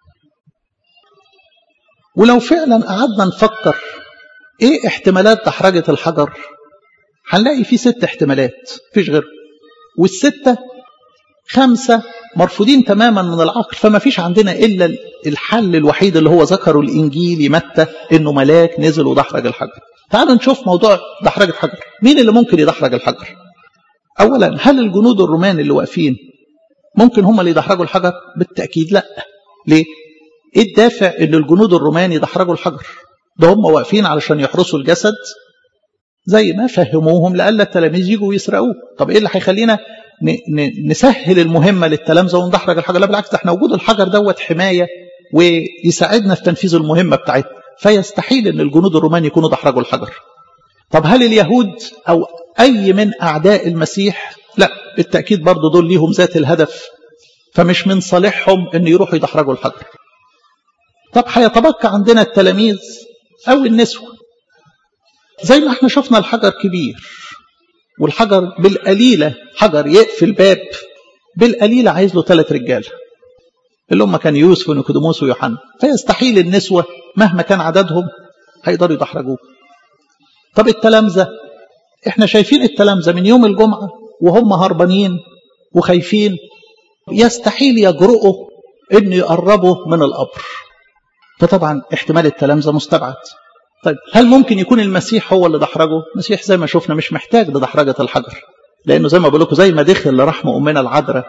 ولو فعلا قعدنا نفكر ايه احتمالات دحرجة الحجر هنلاقي في ست احتمالات مفيش غير والستة خمسة مرفوضين تماما من العقل فما فيش عندنا إلا الحل الوحيد اللي هو ذكره الإنجيلي متى إنه ملاك نزل ودحرج الحجر تعالوا نشوف موضوع دحرجة الحجر مين اللي ممكن يدحرج الحجر أولا هل الجنود الرومان اللي واقفين ممكن هم اللي يدحرجوا الحجر بالتأكيد لا ليه ايه الدافع ان الجنود الرومان يدحرجوا الحجر ده هم واقفين علشان يحرسوا الجسد زي ما فهموهم لألا التلاميذ يجوا ويسرقوه طب ايه اللي هيخلينا نسهل المهمة للتلامذة وندحرج الحجر لا بالعكس ده احنا وجود الحجر دوت حماية ويساعدنا في تنفيذ المهمة بتاعتنا فيستحيل ان الجنود الرومان يكونوا دحرجوا الحجر طب هل اليهود او اي من اعداء المسيح لا بالتأكيد برضو دول ليهم ذات الهدف فمش من صالحهم ان يروحوا يدحرجوا الحجر طب هيتبقى عندنا التلاميذ او النسوة زي ما احنا شفنا الحجر كبير والحجر بالقليلة حجر يقفل باب بالقليلة عايز له ثلاث رجالة اللي هم كان يوسف ونيكوديموس ويوحنا فيستحيل النسوة مهما كان عددهم هيقدروا يدحرجوه طب التلامذة احنا شايفين التلامذة من يوم الجمعة وهم هربانين وخايفين يستحيل يجرؤوا ان يقربوا من القبر فطبعا احتمال التلامذة مستبعد طيب هل ممكن يكون المسيح هو اللي دحرجه المسيح زي ما شفنا مش محتاج لدحرجة الحجر لأنه زي ما بقول لكم زي ما دخل لرحم أمنا العذراء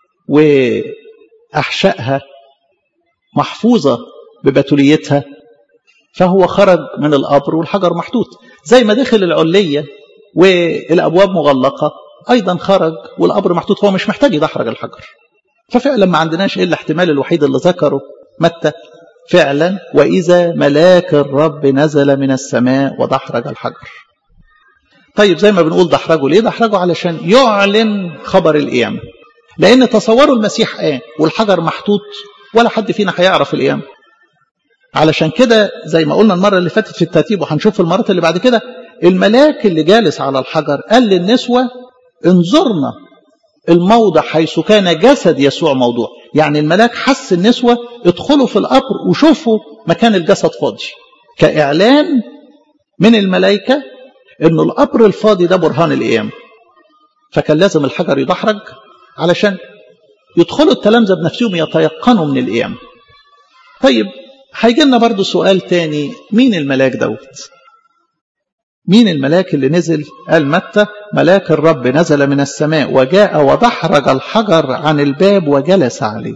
وأحشائها محفوظة ببتوليتها فهو خرج من القبر والحجر محطوط زي ما دخل العلية والأبواب مغلقة أيضا خرج والقبر محطوط فهو مش محتاج يدحرج الحجر ففعلا ما عندناش إلا احتمال الوحيد اللي ذكره متى فعلا وإذا ملاك الرب نزل من السماء ودحرج الحجر طيب زي ما بنقول دحرجه ليه دحرجه علشان يعلن خبر القيامة لأن تصوروا المسيح قام والحجر محطوط ولا حد فينا هيعرف القيامة علشان كده زي ما قلنا المرة اللي فاتت في الترتيب وهنشوف في المرات اللي بعد كده الملاك اللي جالس على الحجر قال للنسوة انظرنا الموضع حيث كان جسد يسوع موضوع يعني الملاك حس النسوة ادخلوا في القبر وشوفوا مكان الجسد فاضي كإعلان من الملائكة أن القبر الفاضي ده برهان القيامة فكان لازم الحجر يدحرج علشان يدخلوا التلامذة بنفسهم يتيقنوا من القيامة طيب هيجي لنا برضه سؤال تاني مين الملاك دوت مين الملاك اللي نزل قال متى ملاك الرب نزل من السماء وجاء ودحرج الحجر عن الباب وجلس عليه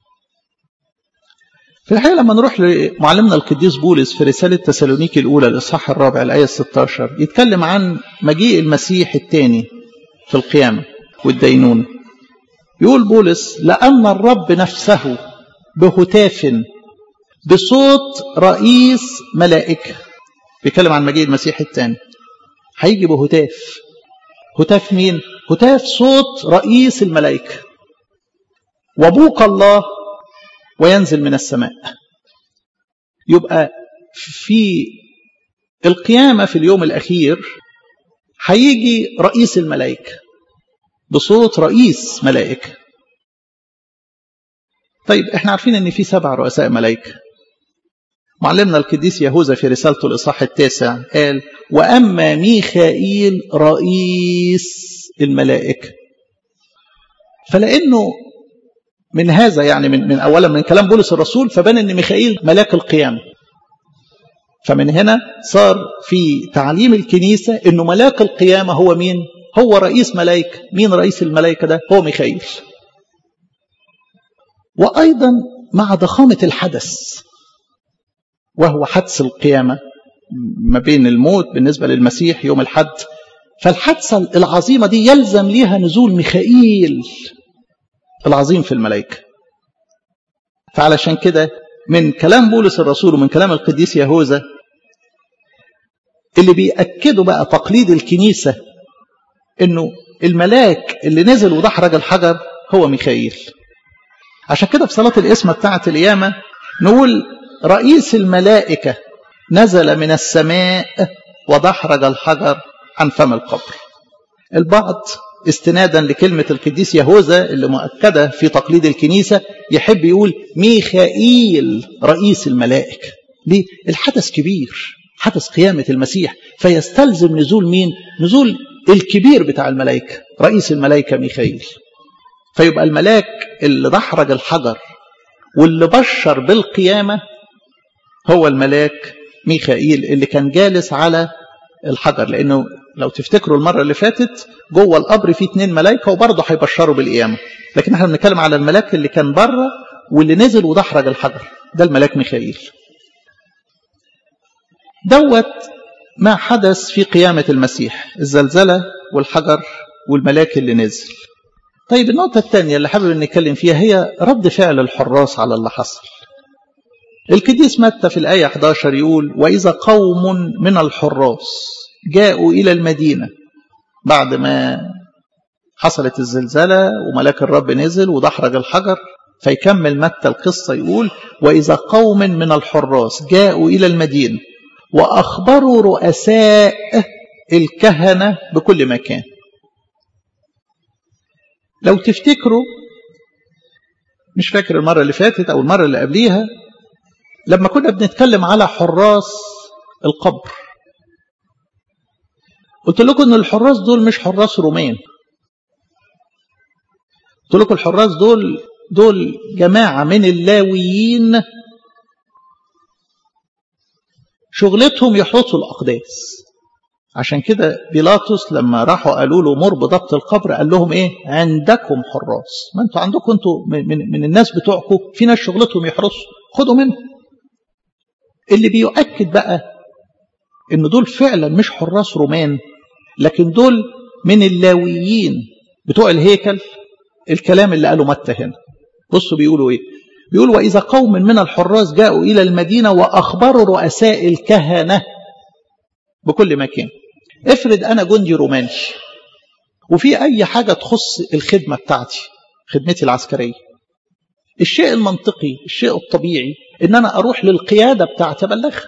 في الحقيقة لما نروح لمعلمنا القديس بولس في رسالة تسالونيكي الأولى الإصحاح الرابع الآية 16 يتكلم عن مجيء المسيح الثاني في القيامة والدينون يقول بولس لأن الرب نفسه بهتاف بصوت رئيس ملائكة بيتكلم عن مجيء المسيح الثاني هيجي بهتاف هتاف مين هتاف صوت رئيس الملائكة وبوق الله وينزل من السماء يبقى في القيامة في اليوم الأخير هيجي رئيس الملائكة بصوت رئيس ملائكة طيب احنا عارفين ان في سبع رؤساء ملائكة معلمنا القديس يهوذا في رسالته الإصحاح التاسع قال وأما ميخائيل رئيس الملائكة فلأنه من هذا يعني من, من أولا من كلام بولس الرسول فبان أن ميخائيل ملاك القيامة فمن هنا صار في تعليم الكنيسة أنه ملاك القيامة هو مين هو رئيس ملائكة مين رئيس الملائكة ده هو ميخائيل وأيضا مع ضخامة الحدث وهو حدث القيامة ما بين الموت بالنسبة للمسيح يوم الحد فالحادثة العظيمة دي يلزم ليها نزول ميخائيل العظيم في الملائكة فعلشان كده من كلام بولس الرسول ومن كلام القديس يهوذا اللي بيأكدوا بقى تقليد الكنيسة انه الملاك اللي نزل ودحرج الحجر هو ميخائيل عشان كده في صلاة الاسمة بتاعة القيامة نقول رئيس الملائكة نزل من السماء ودحرج الحجر عن فم القبر البعض استنادا لكلمة القديس يهوذا اللي مؤكدة في تقليد الكنيسة يحب يقول ميخائيل رئيس الملائكة ليه؟ الحدث كبير حدث قيامة المسيح فيستلزم نزول مين؟ نزول الكبير بتاع الملائكة رئيس الملائكة ميخائيل فيبقى الملاك اللي دحرج الحجر واللي بشر بالقيامة هو الملاك ميخائيل اللي كان جالس على الحجر لأنه لو تفتكروا المرة اللي فاتت جوه القبر في اتنين ملائكة وبرضه هيبشروا بالقيامة لكن احنا بنتكلم على الملاك اللي كان بره واللي نزل ودحرج الحجر ده الملاك ميخائيل دوت ما حدث في قيامة المسيح الزلزلة والحجر والملاك اللي نزل طيب النقطة الثانية اللي حابب نتكلم فيها هي رد فعل الحراس على اللي حصل القديس متى في الآية 11 يقول وإذا قوم من الحراس جاءوا إلى المدينة بعد ما حصلت الزلزلة وملاك الرب نزل ودحرج الحجر فيكمل متى القصة يقول وإذا قوم من الحراس جاءوا إلى المدينة وأخبروا رؤساء الكهنة بكل مكان لو تفتكروا مش فاكر المرة اللي فاتت أو المرة اللي قبليها لما كنا بنتكلم على حراس القبر قلت لكم ان الحراس دول مش حراس رومان قلت لكم الحراس دول دول جماعة من اللاويين شغلتهم يحرسوا الأقداس عشان كده بيلاطس لما راحوا قالوا له مر بضبط القبر قال لهم ايه عندكم حراس ما انتوا عندكم انتوا من, من, من الناس بتوعكم في ناس شغلتهم يحرسوا خدوا منهم اللي بيؤكد بقى ان دول فعلا مش حراس رومان لكن دول من اللاويين بتوع الهيكل الكلام اللي قاله متى هنا بصوا بيقولوا ايه بيقول واذا قوم من الحراس جاءوا الى المدينه واخبروا رؤساء الكهنه بكل مكان افرض انا جندي روماني وفي اي حاجه تخص الخدمه بتاعتي خدمتي العسكريه الشيء المنطقي الشيء الطبيعي ان انا اروح للقياده بتاعتي ابلغها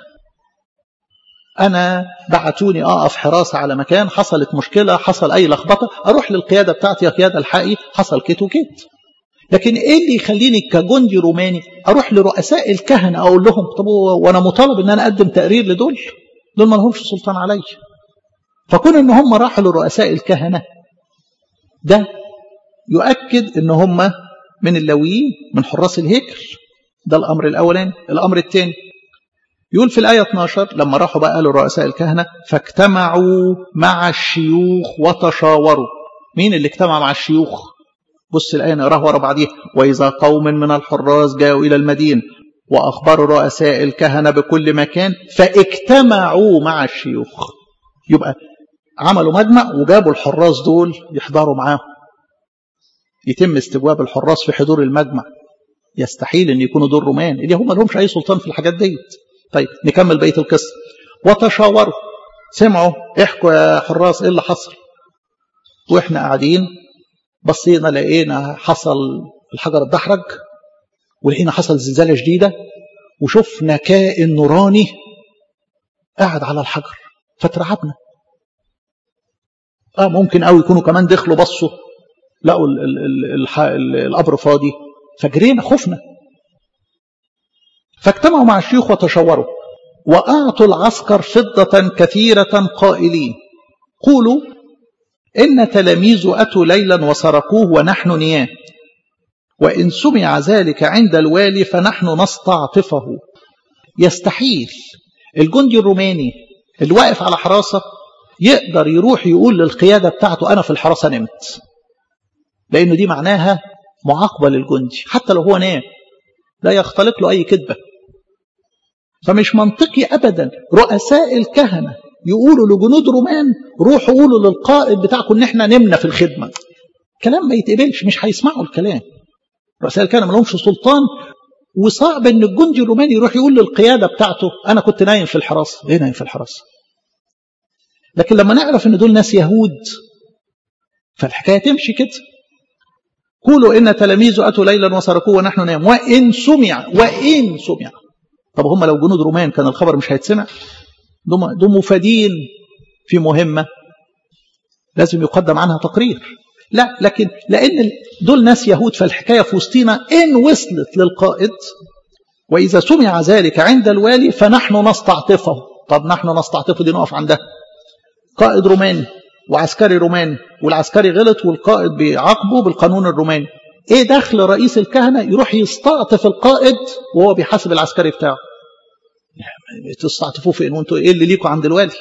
انا بعتوني اقف حراسه على مكان حصلت مشكله حصل اي لخبطه اروح للقياده بتاعتي يا قياده الحقي حصل كيت وكيت لكن ايه اللي يخليني كجندي روماني اروح لرؤساء الكهنه اقول لهم طب وانا مطالب ان انا اقدم تقرير لدول دول ما لهمش سلطان عليا فكون ان هم راحوا لرؤساء الكهنه ده يؤكد ان هم من اللويين من حراس الهيكل ده الامر الاولاني الامر الثاني يقول في الآية 12 لما راحوا بقى قالوا رؤساء الكهنة فاجتمعوا مع الشيوخ وتشاوروا مين اللي اجتمع مع الشيوخ بص الآية نقراها ورا بعضيها وإذا قوم من الحراس جاءوا إلى المدينة وأخبروا رؤساء الكهنة بكل مكان فاجتمعوا مع الشيوخ يبقى عملوا مجمع وجابوا الحراس دول يحضروا معاهم يتم استجواب الحراس في حضور المجمع يستحيل ان يكونوا دول رومان اللي هم لهمش اي سلطان في الحاجات ديت طيب نكمل بقيه القصه وتشاوروا سمعوا احكوا يا حراس ايه اللي حصل واحنا قاعدين بصينا لقينا حصل الحجر اتدحرج ولقينا حصل زلزالة شديدة وشفنا كائن نوراني قاعد على الحجر فترعبنا اه ممكن قوي يكونوا كمان دخلوا بصوا لقوا ال ال ال القبر فاضي فجرينا خفنا فاجتمعوا مع الشيوخ وتشاوروا وأعطوا العسكر فضة كثيرة قائلين قولوا إن تلاميذ أتوا ليلا وسرقوه ونحن نيام وإن سمع ذلك عند الوالي فنحن نستعطفه يستحيل الجندي الروماني اللي واقف على حراسة يقدر يروح يقول للقيادة بتاعته أنا في الحراسة نمت لأنه دي معناها معاقبة للجندي حتى لو هو نام لا يختلق له أي كذبة فمش منطقي أبدا رؤساء الكهنة يقولوا لجنود رومان روحوا قولوا للقائد بتاعكم ان احنا نمنا في الخدمة كلام ما يتقبلش مش هيسمعوا الكلام رؤساء الكهنة ما لهمش سلطان وصعب ان الجندي الروماني يروح يقول للقيادة بتاعته انا كنت نايم في الحراسة ليه نايم في الحراسة لكن لما نعرف ان دول ناس يهود فالحكاية تمشي كده قولوا إن تلاميذه أتوا ليلا وسرقوه ونحن نام وإن سمع وإن سمع طب هم لو جنود رومان كان الخبر مش هيتسمع دول مفادين في مهمة لازم يقدم عنها تقرير لا لكن لأن دول ناس يهود فالحكاية في وسطينا إن وصلت للقائد وإذا سمع ذلك عند الوالي فنحن نستعطفه طب نحن نستعطفه دي نقف عندها قائد روماني وعسكري روماني والعسكري غلط والقائد بيعاقبه بالقانون الروماني ايه دخل رئيس الكهنه يروح يستعطف القائد وهو بيحاسب العسكري بتاعه تستعطفوه فين وانتوا ايه اللي ليكوا عند الوالي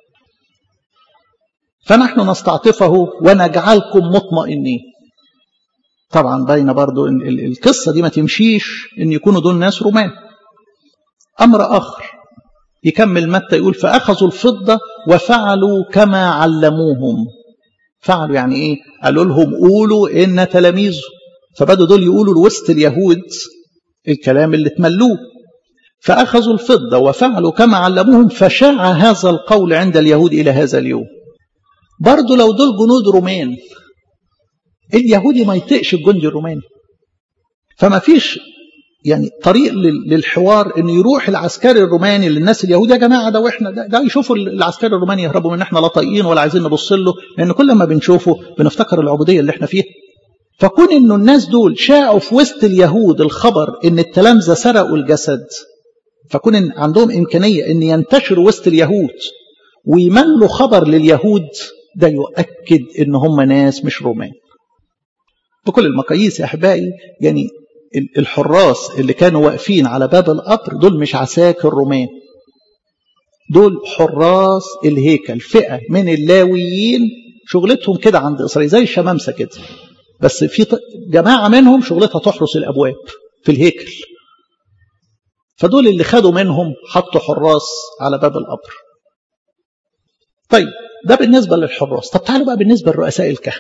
فنحن نستعطفه ونجعلكم مطمئنين طبعا باينه برضو ان القصه دي ما تمشيش ان يكونوا دول ناس رومان امر اخر يكمل متى يقول فاخذوا الفضه وفعلوا كما علموهم فعلوا يعني ايه قالوا لهم قولوا ان تلاميذه فبدوا دول يقولوا لوسط اليهود الكلام اللي تملوه فأخذوا الفضة وفعلوا كما علموهم فشاع هذا القول عند اليهود إلى هذا اليوم برضو لو دول جنود رومان اليهودي ما يطيقش الجندي الروماني فما فيش يعني طريق للحوار ان يروح العسكري الروماني للناس اليهود يا جماعه ده واحنا ده, ده يشوفوا العسكري الروماني يهربوا من احنا لا طايقين ولا عايزين نبص له لان كل ما بنشوفه بنفتكر العبوديه اللي احنا فيها فكون انه الناس دول شاعوا في وسط اليهود الخبر ان التلامذه سرقوا الجسد فكون إن عندهم امكانيه ان ينتشروا وسط اليهود ويملوا خبر لليهود ده يؤكد ان هم ناس مش رومان بكل المقاييس يا احبائي يعني الحراس اللي كانوا واقفين على باب القبر دول مش عساكر رومان دول حراس الهيكل فئه من اللاويين شغلتهم كده عند اسرائيل زي الشمامسه كده بس في جماعه منهم شغلتها تحرس الابواب في الهيكل فدول اللي خدوا منهم حطوا حراس على باب القبر طيب ده بالنسبة للحراس طب تعالوا بقى بالنسبة لرؤساء الكهنة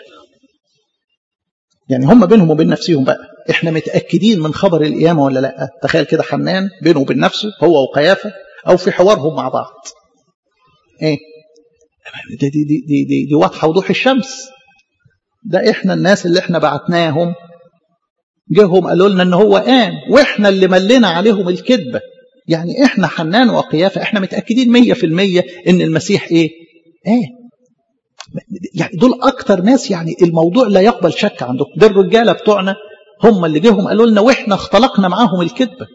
يعني هم بينهم وبين نفسهم بقى احنا متأكدين من خبر القيامة ولا لا تخيل كده حنان بينه وبين نفسه هو وقيافة أو في حوارهم مع بعض ايه دي, دي, دي, دي, دي, دي واضحة وضوح الشمس ده احنا الناس اللي احنا بعتناهم جهم قالوا لنا ان هو قام واحنا اللي ملينا عليهم الكذبه يعني احنا حنان وقيافه احنا متاكدين مية في المية ان المسيح ايه ايه يعني دول اكتر ناس يعني الموضوع لا يقبل شك عندهم دول الرجاله بتوعنا هم اللي جيهم قالوا لنا واحنا اختلقنا معاهم الكذبه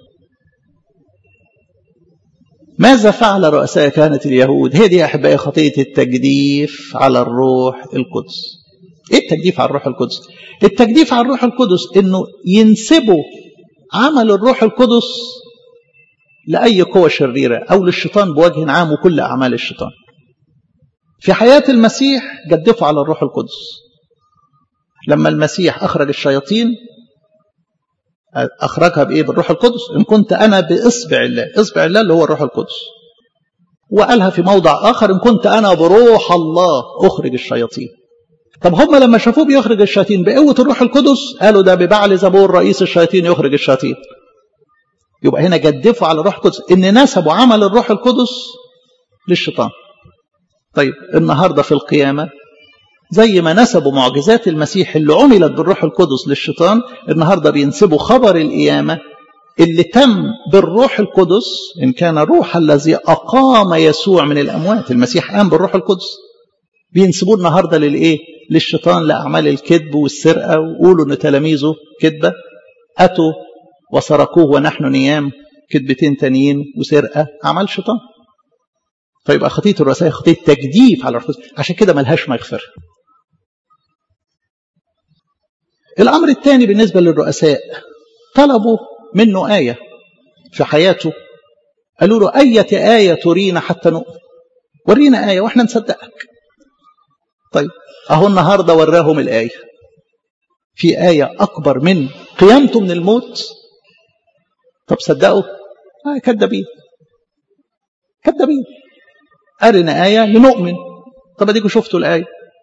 ماذا فعل رؤساء كهنة اليهود هي دي يا أحبائي خطية التجديف على الروح القدس ايه التجديف على الروح القدس التجديف على الروح القدس انه ينسبوا عمل الروح القدس لاي قوه شريره او للشيطان بوجه عام وكل اعمال الشيطان في حياه المسيح جدفوا على الروح القدس لما المسيح اخرج الشياطين اخرجها بايه بالروح القدس ان كنت انا باصبع الله اصبع الله اللي هو الروح القدس وقالها في موضع اخر ان كنت انا بروح الله اخرج الشياطين طب هم لما شافوه بيخرج الشياطين بقوة الروح القدس قالوا ده ببعل زبور رئيس الشياطين يخرج الشياطين يبقى هنا جدفوا على الروح القدس ان نسبوا عمل الروح القدس للشيطان طيب النهارده في القيامه زي ما نسبوا معجزات المسيح اللي عملت بالروح القدس للشيطان النهارده بينسبوا خبر القيامه اللي تم بالروح القدس ان كان الروح الذي اقام يسوع من الاموات المسيح قام بالروح القدس بينسبوه النهارده للايه للشيطان لأعمال الكذب والسرقة وقولوا إن تلاميذه كذبة أتوا وسرقوه ونحن نيام كذبتين تانيين وسرقة أعمال شيطان فيبقى خطية الرؤساء خطية تجديف على الرسول عشان كده ملهاش مغفرة الأمر الثاني بالنسبة للرؤساء طلبوا منه آية في حياته قالوا له أية آية ترينا حتى نؤمن ورينا آية وإحنا نصدقك طيب أهو النهاردة وراهم الآية في آية أكبر من قيامته من الموت طب صدقوا آه كذابين كذابين أرنا آية لنؤمن طب أديكوا شفتوا الآية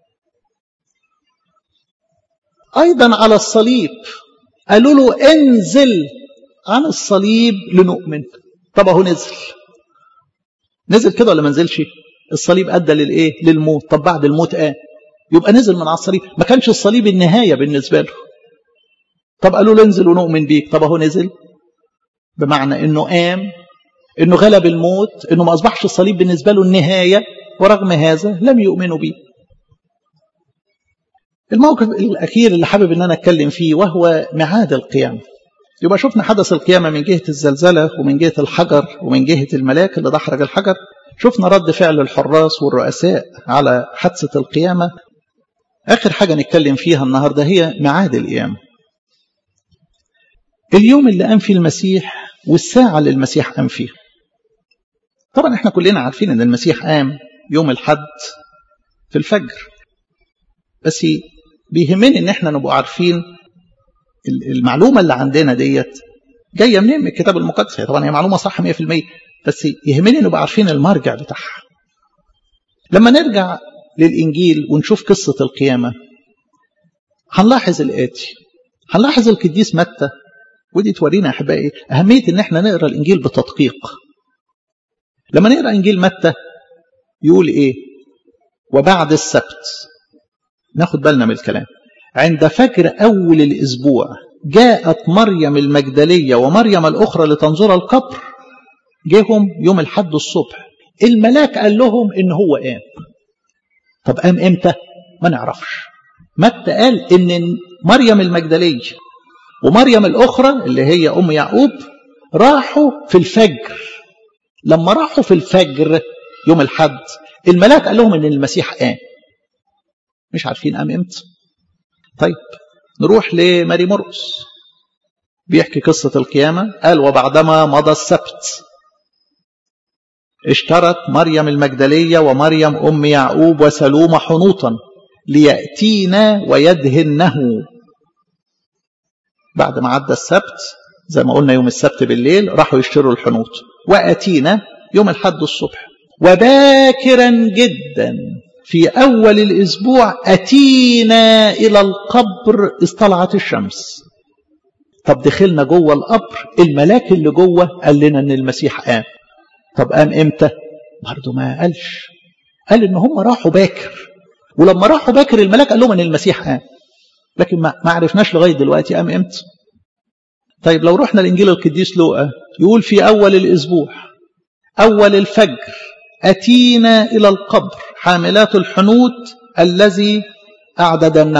أيضا على الصليب قالوا له انزل عن الصليب لنؤمن طب أهو نزل نزل كده ولا ما نزلش الصليب أدى للإيه للموت طب بعد الموت قام آه. يبقى نزل من على الصليب ما كانش الصليب النهاية بالنسبة له طب قالوا له انزل ونؤمن بيك طب اهو نزل بمعنى انه قام انه غلب الموت انه ما اصبحش الصليب بالنسبه له النهايه ورغم هذا لم يؤمنوا به الموقف الاخير اللي حابب ان انا اتكلم فيه وهو معاد القيامه يبقى شفنا حدث القيامه من جهه الزلزله ومن جهه الحجر ومن جهه الملاك اللي دحرج الحجر شفنا رد فعل الحراس والرؤساء على حادثه القيامه اخر حاجه نتكلم فيها النهارده هي معاد القيامه اليوم اللي قام فيه المسيح والساعه اللي المسيح قام فيها طبعا احنا كلنا عارفين ان المسيح قام يوم الحد في الفجر بس بيهمني ان احنا نبقى عارفين المعلومه اللي عندنا ديت جايه منين من الكتاب المقدس طبعا هي معلومه صح 100% بس يهمني نبقى عارفين المرجع بتاعها لما نرجع للانجيل ونشوف قصه القيامه هنلاحظ الاتي هنلاحظ القديس متى ودي تورينا احبائي اهميه ان احنا نقرا الانجيل بتدقيق لما نقرا انجيل متى يقول ايه وبعد السبت ناخد بالنا من الكلام عند فجر اول الاسبوع جاءت مريم المجدليه ومريم الاخرى لتنظر القبر جيهم يوم الحد الصبح الملاك قال لهم ان هو قام طب قام امتى ما نعرفش متى قال ان مريم المجدليه ومريم الاخرى اللي هي ام يعقوب راحوا في الفجر لما راحوا في الفجر يوم الحد الملاك قال لهم ان المسيح قام مش عارفين قام امتى طيب نروح لماري مرقس بيحكي قصة القيامة قال وبعدما مضى السبت اشترت مريم المجدلية ومريم أم يعقوب وسلومة حنوطا ليأتينا ويدهنه بعد ما عدى السبت زي ما قلنا يوم السبت بالليل راحوا يشتروا الحنوط وأتينا يوم الحد الصبح وباكرا جدا في أول الأسبوع أتينا إلى القبر اصطلعت الشمس طب دخلنا جوه القبر الملاك اللي جوه قال لنا ان المسيح قام طب قام امتى برضه ما قالش قال ان هم راحوا باكر ولما راحوا باكر الملاك قال لهم ان المسيح قام لكن ما عرفناش لغايه دلوقتي قام امتى طيب لو رحنا لانجيل القديس لوقا يقول في اول الاسبوع اول الفجر اتينا الى القبر حاملات الحنوط الذي اعددنه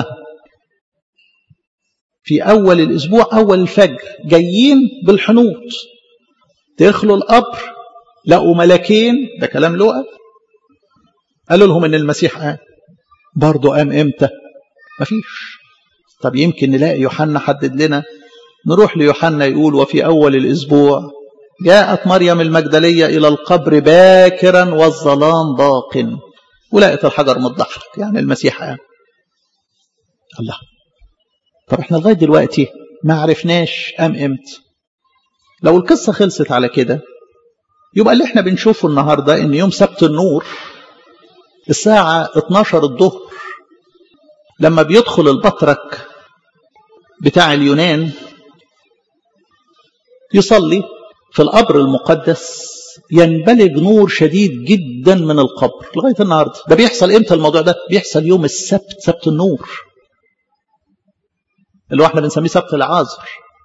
في أول الأسبوع أول الفجر جايين بالحنوط دخلوا القبر لقوا ملاكين ده كلام لقى قالوا لهم إن المسيح قام برضه قام إمتى؟ مفيش طب يمكن نلاقي يوحنا حدد لنا نروح ليوحنا يقول وفي أول الأسبوع جاءت مريم المجدلية إلى القبر باكرا والظلام باق ولقت الحجر متضحك يعني المسيح قام الله طب احنا لغايه دلوقتي ما عرفناش قام امتى لو القصه خلصت على كده يبقى اللي احنا بنشوفه النهارده ان يوم سبت النور الساعه 12 الظهر لما بيدخل البطرك بتاع اليونان يصلي في القبر المقدس ينبلج نور شديد جدا من القبر لغايه النهارده ده بيحصل امتى الموضوع ده بيحصل يوم السبت سبت النور اللي هو احنا بنسميه سبت العازر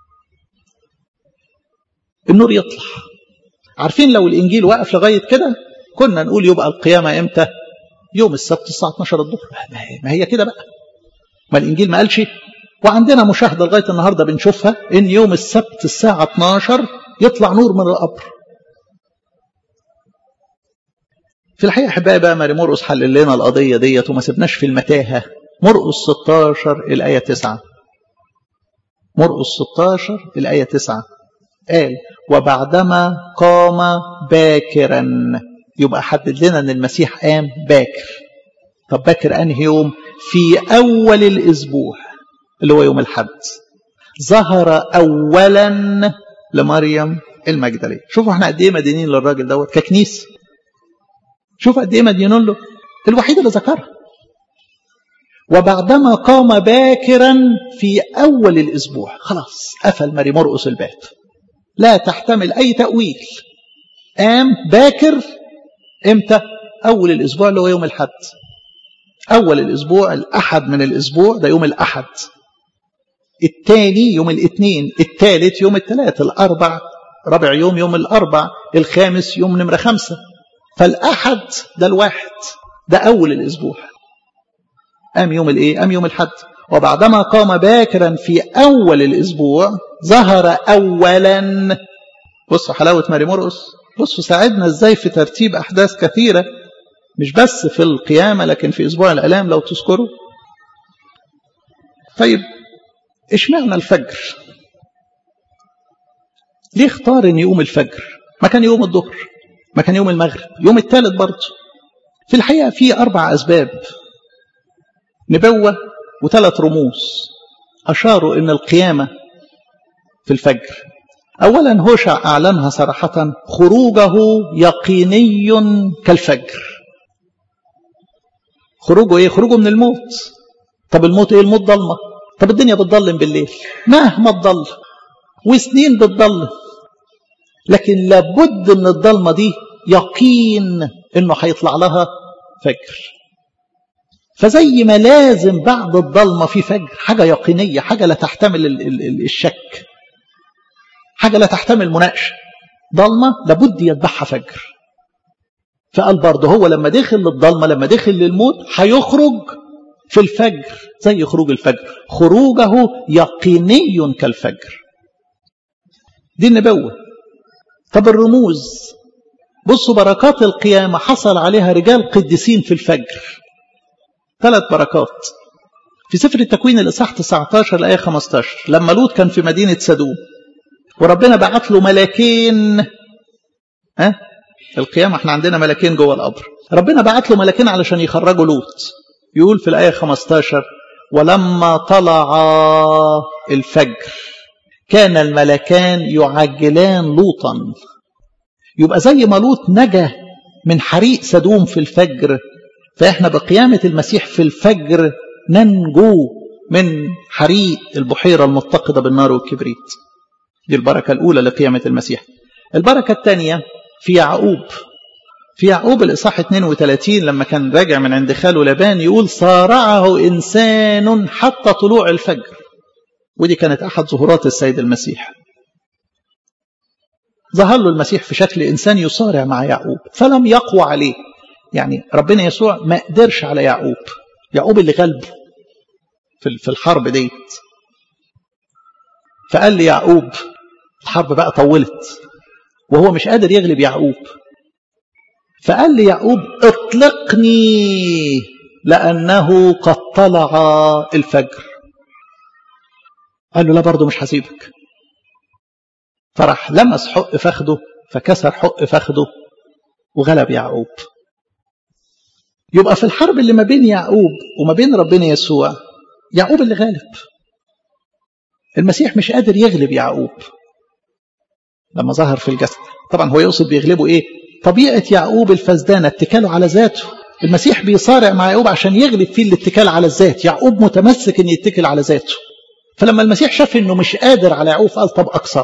النور يطلع عارفين لو الانجيل وقف لغايه كده كنا نقول يبقى القيامه امتى يوم السبت الساعه 12 الظهر ما هي كده بقى ما الانجيل ما قالش وعندنا مشاهده لغايه النهارده بنشوفها ان يوم السبت الساعه 12 يطلع نور من القبر في الحقيقه احبائي بقى ماري مرقس حلل لنا القضيه ديت وما سبناش في المتاهه مرقس 16 الايه 9 مرقس 16 الآية 9 قال وبعدما قام باكرا يبقى حدد لنا ان المسيح قام باكر طب باكر انهي يوم في اول الاسبوع اللي هو يوم الحد ظهر اولا لمريم المجدليه شوفوا احنا قد ايه مدينين للراجل دوت ككنيسه شوف قد ايه مدينين له الوحيد اللي ذكرها وبعدما قام باكرا في أول الأسبوع خلاص قفل ماري مرقس الباب لا تحتمل أي تأويل قام باكر إمتى أول الأسبوع اللي هو يوم الحد أول الأسبوع الأحد من الأسبوع ده يوم الأحد الثاني يوم الاثنين الثالث يوم الثلاث الأربع رابع يوم يوم الأربع الخامس يوم نمرة خمسة فالأحد ده الواحد ده أول الأسبوع قام يوم الإيه؟ قام يوم الحد وبعدما قام باكرا في أول الأسبوع ظهر أولا بصوا حلاوة ماري مرقس بصوا ساعدنا ازاي في ترتيب أحداث كثيرة مش بس في القيامة لكن في أسبوع الألام لو تذكروا طيب اشمعنى الفجر ليه اختار ان يقوم الفجر ما كان يوم الظهر ما كان يوم المغرب يوم الثالث برضه في الحقيقة في أربع أسباب نبوة وثلاث رموز أشاروا إن القيامة في الفجر أولا هوشع أعلنها صراحة خروجه يقيني كالفجر خروجه إيه؟ خروجه من الموت طب الموت إيه؟ الموت ضلمة طب الدنيا بتضلم بالليل مهما تضل وسنين بتضلم لكن لابد من الضلمة دي يقين إنه هيطلع لها فجر فزي ما لازم بعد الضلمة في فجر حاجة يقينية حاجة لا تحتمل الشك حاجة لا تحتمل مناقشة ضلمة لابد يتبعها فجر فقال برضه هو لما دخل للضلمة لما دخل للموت هيخرج في الفجر زي خروج الفجر خروجه يقيني كالفجر دي النبوة طب الرموز بصوا بركات القيامة حصل عليها رجال قديسين في الفجر ثلاث بركات في سفر التكوين الإصحاح 19 الآية 15 لما لوط كان في مدينة سدوم وربنا بعت له ملاكين ها القيامة احنا عندنا ملاكين جوه القبر ربنا بعت له ملاكين علشان يخرجوا لوط يقول في الآية 15 ولما طلع الفجر كان الملكان يعجلان لوطا يبقى زي ما لوط نجا من حريق سدوم في الفجر فإحنا بقيامة المسيح في الفجر ننجو من حريق البحيرة المتقدة بالنار والكبريت دي البركة الأولى لقيامة المسيح البركة الثانية في يعقوب في يعقوب الإصحاح 32 لما كان راجع من عند خاله لبان يقول صارعه إنسان حتى طلوع الفجر ودي كانت أحد ظهورات السيد المسيح ظهر له المسيح في شكل إنسان يصارع مع يعقوب فلم يقوى عليه يعني ربنا يسوع ما قدرش على يعقوب يعقوب اللي غلبه في الحرب ديت فقال لي يعقوب الحرب بقى طولت وهو مش قادر يغلب يعقوب فقال لي يعقوب اطلقني لأنه قد طلع الفجر قال له لا برضه مش هسيبك فراح لمس حق فخده فكسر حق فخده وغلب يعقوب يبقى في الحرب اللي ما بين يعقوب وما بين ربنا يسوع يعقوب اللي غالب المسيح مش قادر يغلب يعقوب لما ظهر في الجسد طبعا هو يقصد بيغلبه ايه طبيعة يعقوب الفزدانة اتكاله على ذاته المسيح بيصارع مع يعقوب عشان يغلب فيه الاتكال على الذات يعقوب متمسك ان يتكل على ذاته فلما المسيح شاف انه مش قادر على يعقوب قال طب اكسره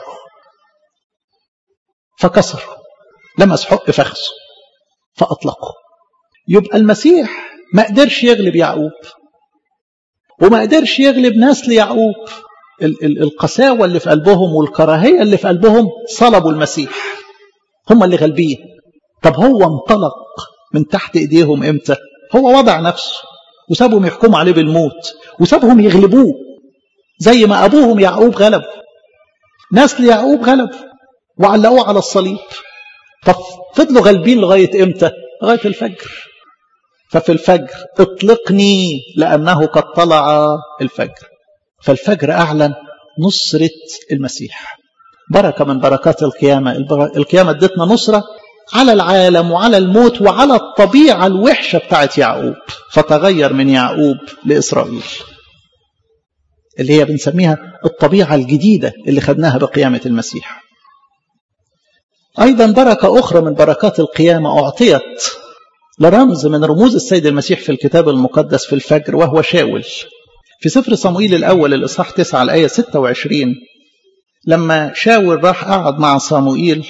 فكسر لمس حق فخذه فاطلقه يبقى المسيح ما قدرش يغلب يعقوب وما قدرش يغلب نسل يعقوب القساوة اللي في قلبهم والكراهية اللي في قلبهم صلبوا المسيح هم اللي غالبين طب هو انطلق من تحت ايديهم امتى هو وضع نفسه وسابهم يحكموا عليه بالموت وسابهم يغلبوه زي ما ابوهم يعقوب غلب نسل يعقوب غلب وعلقوه على الصليب طب فضلوا غالبين لغايه امتى لغايه الفجر ففي الفجر اطلقني لانه قد طلع الفجر فالفجر اعلن نصره المسيح بركه من بركات القيامه القيامه ادتنا نصره على العالم وعلى الموت وعلى الطبيعه الوحشه بتاعت يعقوب فتغير من يعقوب لاسرائيل اللي هي بنسميها الطبيعه الجديده اللي خدناها بقيامه المسيح ايضا بركه اخرى من بركات القيامه اعطيت لرمز من رموز السيد المسيح في الكتاب المقدس في الفجر وهو شاول في سفر صموئيل الأول الإصحاح 9 الآية 26 لما شاول راح قعد مع صموئيل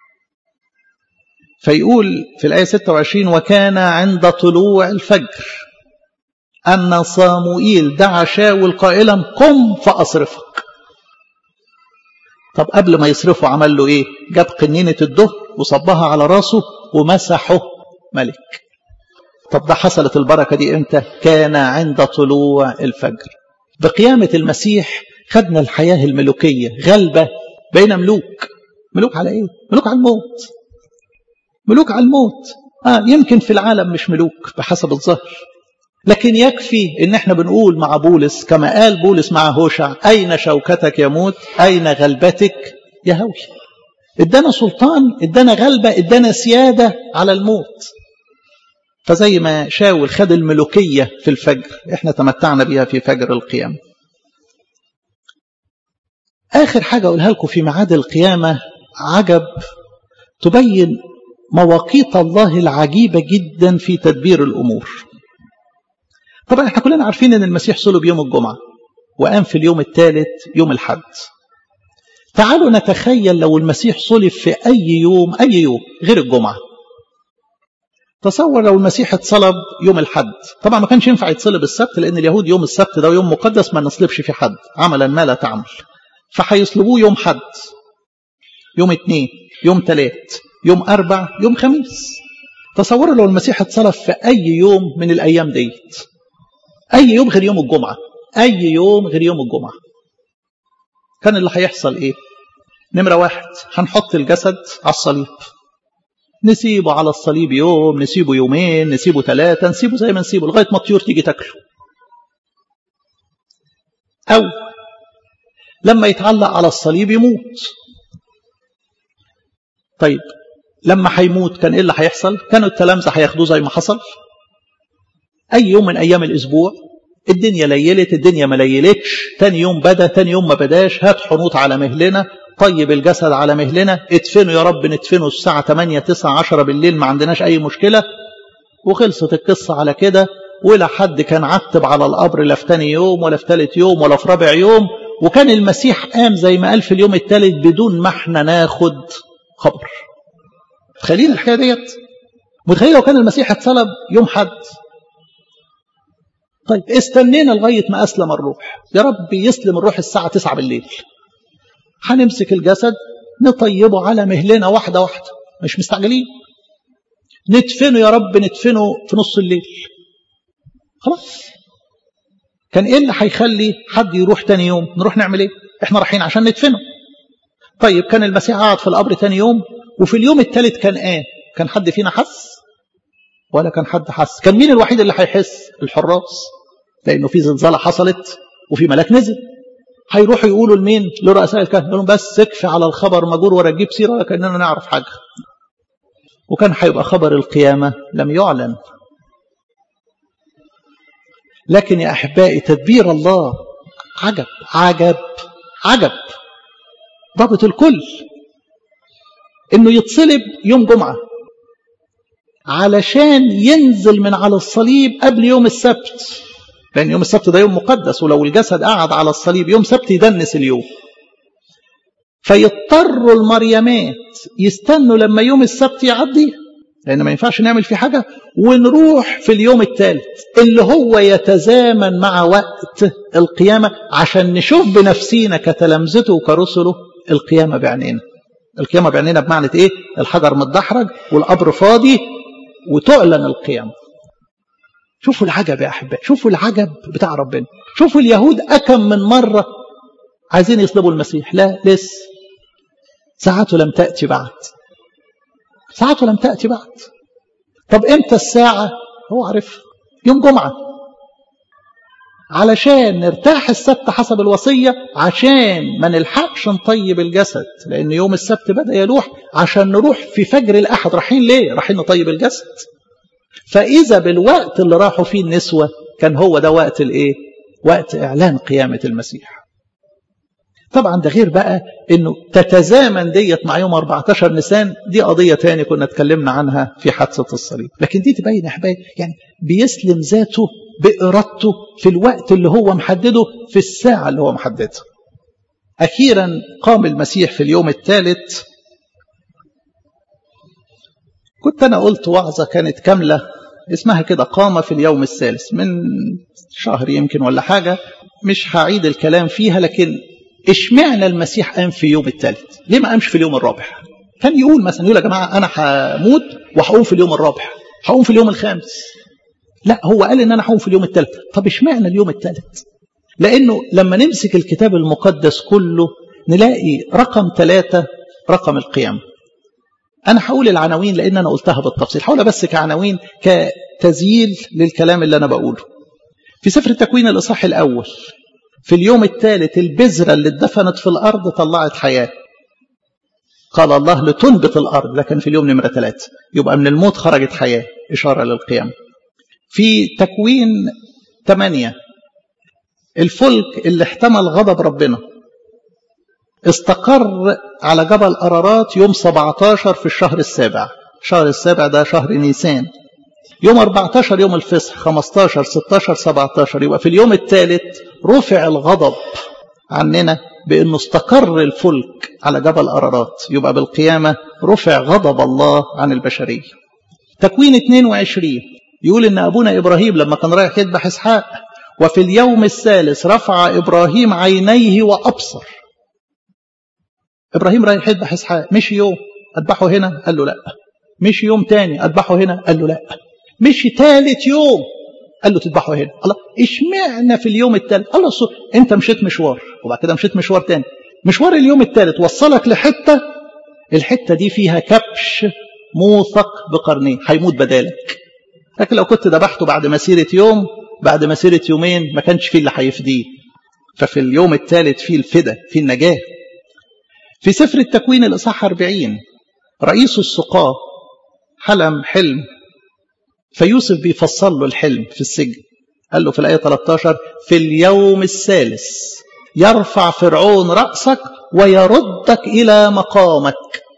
فيقول في الآية 26 وكان عند طلوع الفجر أن صموئيل دعا شاول قائلا قم فأصرفك طب قبل ما يصرفه عمل له ايه جاب قنينة الدهن وصبها على راسه ومسحه ملك طب ده حصلت البركة دي امتى كان عند طلوع الفجر بقيامة المسيح خدنا الحياة الملوكية غلبة بين ملوك ملوك على ايه ملوك على الموت ملوك على الموت آه يمكن في العالم مش ملوك بحسب الظاهر لكن يكفي ان احنا بنقول مع بولس كما قال بولس مع هوشع اين شوكتك يا موت اين غلبتك يا هوي ادانا سلطان ادانا غلبة ادانا سيادة على الموت فزي ما شاول خد الملوكية في الفجر احنا تمتعنا بها في فجر القيامة آخر حاجة أقولها لكم في معاد القيامة عجب تبين مواقيت الله العجيبة جدا في تدبير الأمور طبعا احنا كلنا عارفين ان المسيح صلب يوم الجمعة وقام في اليوم الثالث يوم الحد تعالوا نتخيل لو المسيح صلب في أي يوم أي يوم غير الجمعة تصور لو المسيح اتصلب يوم الحد طبعا ما كانش ينفع يتصلب السبت لأن اليهود يوم السبت ده يوم مقدس ما نصلبش في حد عملا ما لا تعمل فهيصلبوه يوم حد يوم اثنين يوم ثلاث يوم أربع يوم خميس تصوروا لو المسيح اتصلب في أي يوم من الأيام ديت أي يوم غير يوم الجمعة أي يوم غير يوم الجمعة كان اللي هيحصل إيه نمرة واحد هنحط الجسد على الصليب نسيبه على الصليب يوم نسيبه يومين نسيبه ثلاثة نسيبه زي ما نسيبه لغاية ما الطيور تيجي تاكله أو لما يتعلق على الصليب يموت طيب لما هيموت كان ايه اللي هيحصل كانوا التلامذه هياخدوه زي ما حصل اي يوم من ايام الاسبوع الدنيا ليلت الدنيا ما ليلتش تاني يوم بدا تاني يوم ما بداش هات حنوط على مهلنا طيب الجسد على مهلنا ادفنوا يا رب ندفنوا الساعة 8 9 10 بالليل ما عندناش أي مشكلة وخلصت القصة على كده ولا حد كان عتب على القبر لا في تاني يوم ولا في تالت يوم ولا في رابع يوم وكان المسيح قام زي ما قال في اليوم الثالث بدون ما احنا ناخد خبر متخيلين الحكايه ديت متخيل لو كان المسيح اتصلب يوم حد طيب استنينا لغايه ما اسلم الروح يا رب يسلم الروح الساعه 9 بالليل هنمسك الجسد نطيبه على مهلنا واحده واحده مش مستعجلين ندفنه يا رب ندفنه في نص الليل خلاص كان ايه اللي هيخلي حد يروح تاني يوم نروح نعمل ايه احنا رايحين عشان ندفنه طيب كان المسيح قعد في القبر تاني يوم وفي اليوم الثالث كان ايه كان حد فينا حس ولا كان حد حس كان مين الوحيد اللي هيحس الحراس لانه في زلزال حصلت وفي ملاك نزل هيروحوا يقولوا لمين لرؤساء الكهنه لهم بس اكفي على الخبر مجور ولا تجيب سيره ولا كاننا نعرف حاجه وكان هيبقى خبر القيامه لم يعلن لكن يا احبائي تدبير الله عجب عجب عجب ضابط الكل انه يتصلب يوم جمعه علشان ينزل من على الصليب قبل يوم السبت لان يوم السبت ده يوم مقدس ولو الجسد قعد على الصليب يوم سبت يدنس اليوم فيضطروا المريمات يستنوا لما يوم السبت يعدي لان ما ينفعش نعمل فيه حاجه ونروح في اليوم الثالث اللي هو يتزامن مع وقت القيامه عشان نشوف بنفسينا كتلامذته وكرسله القيامه بعينينا القيامه بعينينا بمعنى ايه الحجر متدحرج والقبر فاضي وتعلن القيامه شوفوا العجب يا احبائي شوفوا العجب بتاع ربنا شوفوا اليهود اكم من مره عايزين يصلبوا المسيح لا لسه ساعته لم تاتي بعد ساعته لم تأتي بعد طب امتى الساعة هو عارف يوم جمعة علشان نرتاح السبت حسب الوصية عشان ما نلحقش نطيب الجسد لأن يوم السبت بدأ يلوح عشان نروح في فجر الأحد رايحين ليه؟ رايحين نطيب الجسد فإذا بالوقت اللي راحوا فيه النسوة كان هو ده وقت الإيه؟ وقت إعلان قيامة المسيح طبعا ده غير بقى انه تتزامن ديت مع يوم 14 نيسان دي قضيه تاني كنا اتكلمنا عنها في حادثه الصليب لكن دي تبين يا احبائي يعني بيسلم ذاته بارادته في الوقت اللي هو محدده في الساعه اللي هو محددها اخيرا قام المسيح في اليوم الثالث كنت انا قلت وعظه كانت كامله اسمها كده قام في اليوم الثالث من شهر يمكن ولا حاجه مش هعيد الكلام فيها لكن اشمعنى المسيح قام في يوم الثالث ليه ما قامش في اليوم الرابع كان يقول مثلا يقول يا جماعه انا هموت وهقوم في اليوم الرابع هقوم في اليوم الخامس لا هو قال ان انا هقوم في اليوم الثالث طب اشمعنى اليوم الثالث لانه لما نمسك الكتاب المقدس كله نلاقي رقم ثلاثة رقم القيامة أنا هقول العناوين لأن أنا قلتها بالتفصيل حاول بس كعناوين كتزييل للكلام اللي أنا بقوله في سفر التكوين الإصحاح الأول في اليوم الثالث البذرة اللي اتدفنت في الأرض طلعت حياة قال الله لتنبت الأرض لكن في اليوم نمرة ثلاثة يبقى من الموت خرجت حياة إشارة للقيامة في تكوين ثمانية الفلك اللي احتمل غضب ربنا استقر على جبل أرارات يوم 17 في الشهر السابع الشهر السابع ده شهر نيسان يوم 14 يوم الفصح 15 16 17 يبقى في اليوم الثالث رفع الغضب عننا بأنه استقر الفلك على جبل أرارات يبقى بالقيامة رفع غضب الله عن البشرية تكوين 22 يقول إن أبونا إبراهيم لما كان رايح يذبح إسحاق وفي اليوم الثالث رفع إبراهيم عينيه وأبصر إبراهيم رايح يذبح إسحاق مشي يوم أذبحه هنا قال له لا مشي يوم تاني أذبحه هنا قال له لا مشي ثالث يوم قال له تذبحه هنا الله اشمعنى في اليوم الثالث الله الصور. انت مشيت مشوار وبعد كده مشيت مشوار تاني مشوار اليوم الثالث وصلك لحته الحته دي فيها كبش موثق بقرنين هيموت بدالك لكن لو كنت ذبحته بعد مسيره يوم بعد مسيره يومين ما كانش فيه اللي هيفديه ففي اليوم الثالث فيه الفدا فيه النجاه في سفر التكوين الاصحاح 40 رئيس السقاه حلم حلم فيوسف بيفصل له الحلم في السجن قال له في الآية 13 في اليوم الثالث يرفع فرعون رأسك ويردك إلى مقامك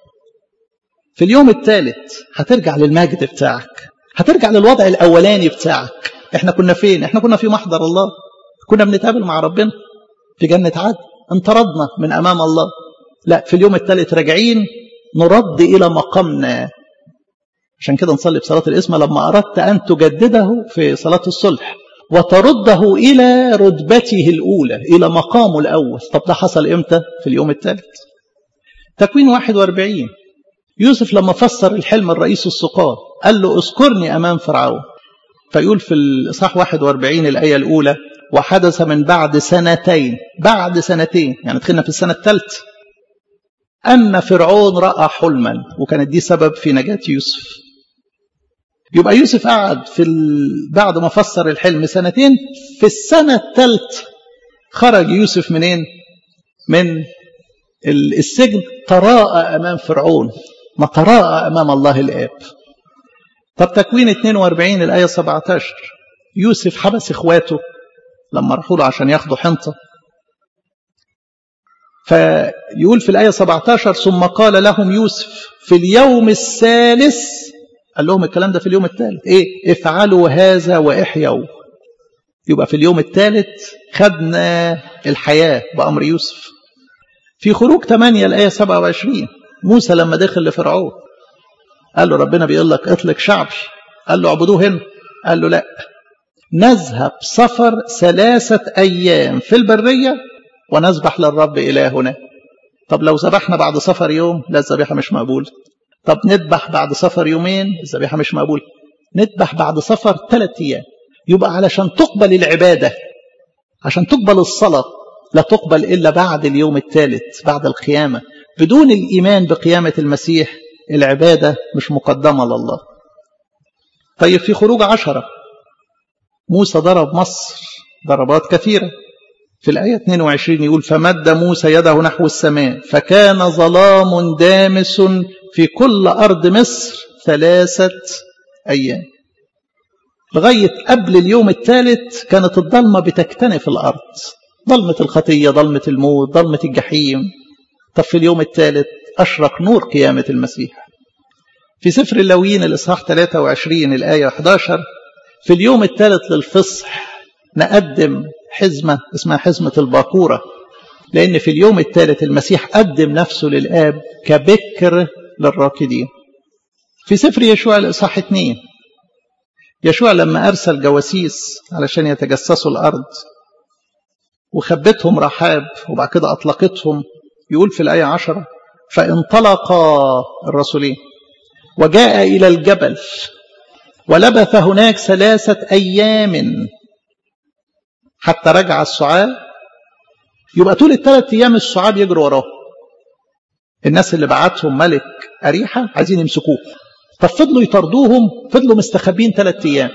في اليوم الثالث هترجع للمجد بتاعك هترجع للوضع الأولاني بتاعك احنا كنا فين احنا كنا في محضر الله كنا بنتقابل مع ربنا في جنة عدن انطردنا من أمام الله لا في اليوم الثالث راجعين نرد إلى مقامنا عشان كده نصلي بصلاة الإسمة لما أردت أن تجدده في صلاة الصلح وترده إلى رتبته الأولى إلى مقامه الأول طب ده حصل إمتى في اليوم الثالث تكوين 41 يوسف لما فسر الحلم الرئيس السقاة قال له اذكرني أمام فرعون فيقول في الإصحاح 41 الآية الأولى وحدث من بعد سنتين بعد سنتين يعني دخلنا في السنة الثالثة أن فرعون رأى حلما وكانت دي سبب في نجاة يوسف يبقى يوسف قعد في ال... بعد ما فسر الحلم سنتين في السنة الثالثة خرج يوسف منين من السجن تراءى أمام فرعون ما تراءى أمام الله الآب طب تكوين 42 الآية 17 يوسف حبس إخواته لما راحوا له عشان ياخدوا حنطة فيقول في الآية 17 ثم قال لهم يوسف في اليوم الثالث قال لهم الكلام ده في اليوم الثالث ايه افعلوا هذا واحيوا يبقى في اليوم الثالث خدنا الحياة بأمر يوسف في خروج 8 الآية 27 موسى لما دخل لفرعون قال له ربنا بيقول لك اطلق شعبي قال له اعبدوه هنا قال له لا نذهب سفر ثلاثة أيام في البرية ونذبح للرب إلهنا طب لو ذبحنا بعد سفر يوم لا الذبيحة مش مقبولة طب نذبح بعد سفر يومين الذبيحة مش مقبولة نذبح بعد سفر ثلاث أيام يبقى علشان تقبل العبادة عشان تقبل الصلاة لا تقبل إلا بعد اليوم الثالث بعد القيامة بدون الإيمان بقيامة المسيح العبادة مش مقدمة لله طيب في خروج عشرة موسى ضرب مصر ضربات كثيرة في الآية 22 يقول فمد موسى يده نحو السماء فكان ظلام دامس في كل أرض مصر ثلاثة أيام لغاية قبل اليوم الثالث كانت الضلمة بتكتنف الأرض ضلمة الخطية ضلمة الموت ضلمة الجحيم طب في اليوم الثالث أشرق نور قيامة المسيح في سفر اللويين الإصحاح 23 الآية 11 في اليوم الثالث للفصح نقدم حزمة اسمها حزمة الباكورة لأن في اليوم الثالث المسيح قدم نفسه للآب كبكر للراكدين في سفر يشوع الإصحاح 2 يشوع لما أرسل جواسيس علشان يتجسسوا الأرض وخبتهم رحاب وبعد كده أطلقتهم يقول في الآية عشرة فانطلقا الرسولين وجاء إلى الجبل ولبث هناك ثلاثة أيام حتى رجع السعاة يبقى طول الثلاث أيام السعاة بيجروا وراه الناس اللي بعتهم ملك أريحة عايزين يمسكوه طب فضلوا يطردوهم فضلوا مستخبين ثلاث أيام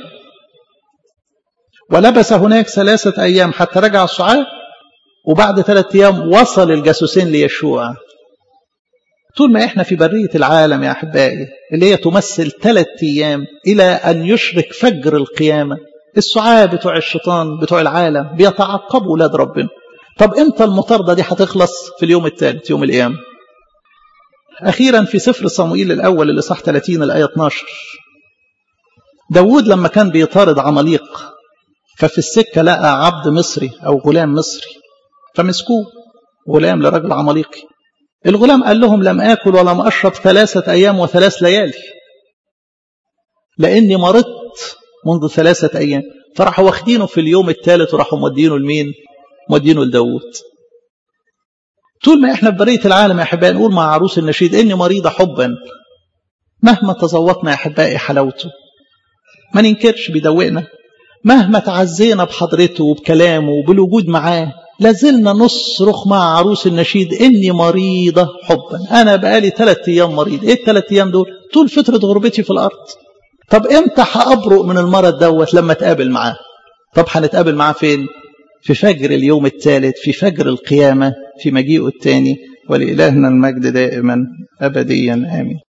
ولبس هناك ثلاثة أيام حتى رجع السعاة وبعد ثلاثة أيام وصل الجاسوسين ليشوع طول ما احنا في برية العالم يا أحبائي اللي هي تمثل ثلاث أيام إلى أن يشرك فجر القيامة السعاة بتوع الشيطان بتوع العالم بيتعقبوا أولاد ربنا طب امتى المطاردة دي هتخلص في اليوم الثالث يوم القيامة أخيرا في سفر صموئيل الأول اللي صح 30 الآية 12 داود لما كان بيطارد عماليق ففي السكة لقى عبد مصري أو غلام مصري فمسكوه غلام لرجل عماليقي الغلام قال لهم لم آكل ولم أشرب ثلاثة أيام وثلاث ليالي لأني مرضت منذ ثلاثة أيام فراحوا واخدينه في اليوم الثالث وراحوا مودينه لمين مودينه لداود طول ما احنا في برية العالم يا أحبائي نقول مع عروس النشيد إني مريضة حبا مهما تذوقنا يا أحبائي حلاوته ما ننكرش بيدوقنا مهما تعزينا بحضرته وبكلامه وبالوجود معاه لازلنا نصرخ مع عروس النشيد إني مريضة حبا أنا بقالي ثلاث أيام مريض إيه الثلاث أيام دول طول فترة غربتي في الأرض طب إمتى هأبرق من المرض دوت لما أتقابل معاه طب هنتقابل معاه فين في فجر اليوم الثالث في فجر القيامة في مجيئه الثاني ولإلهنا المجد دائما أبديا آمين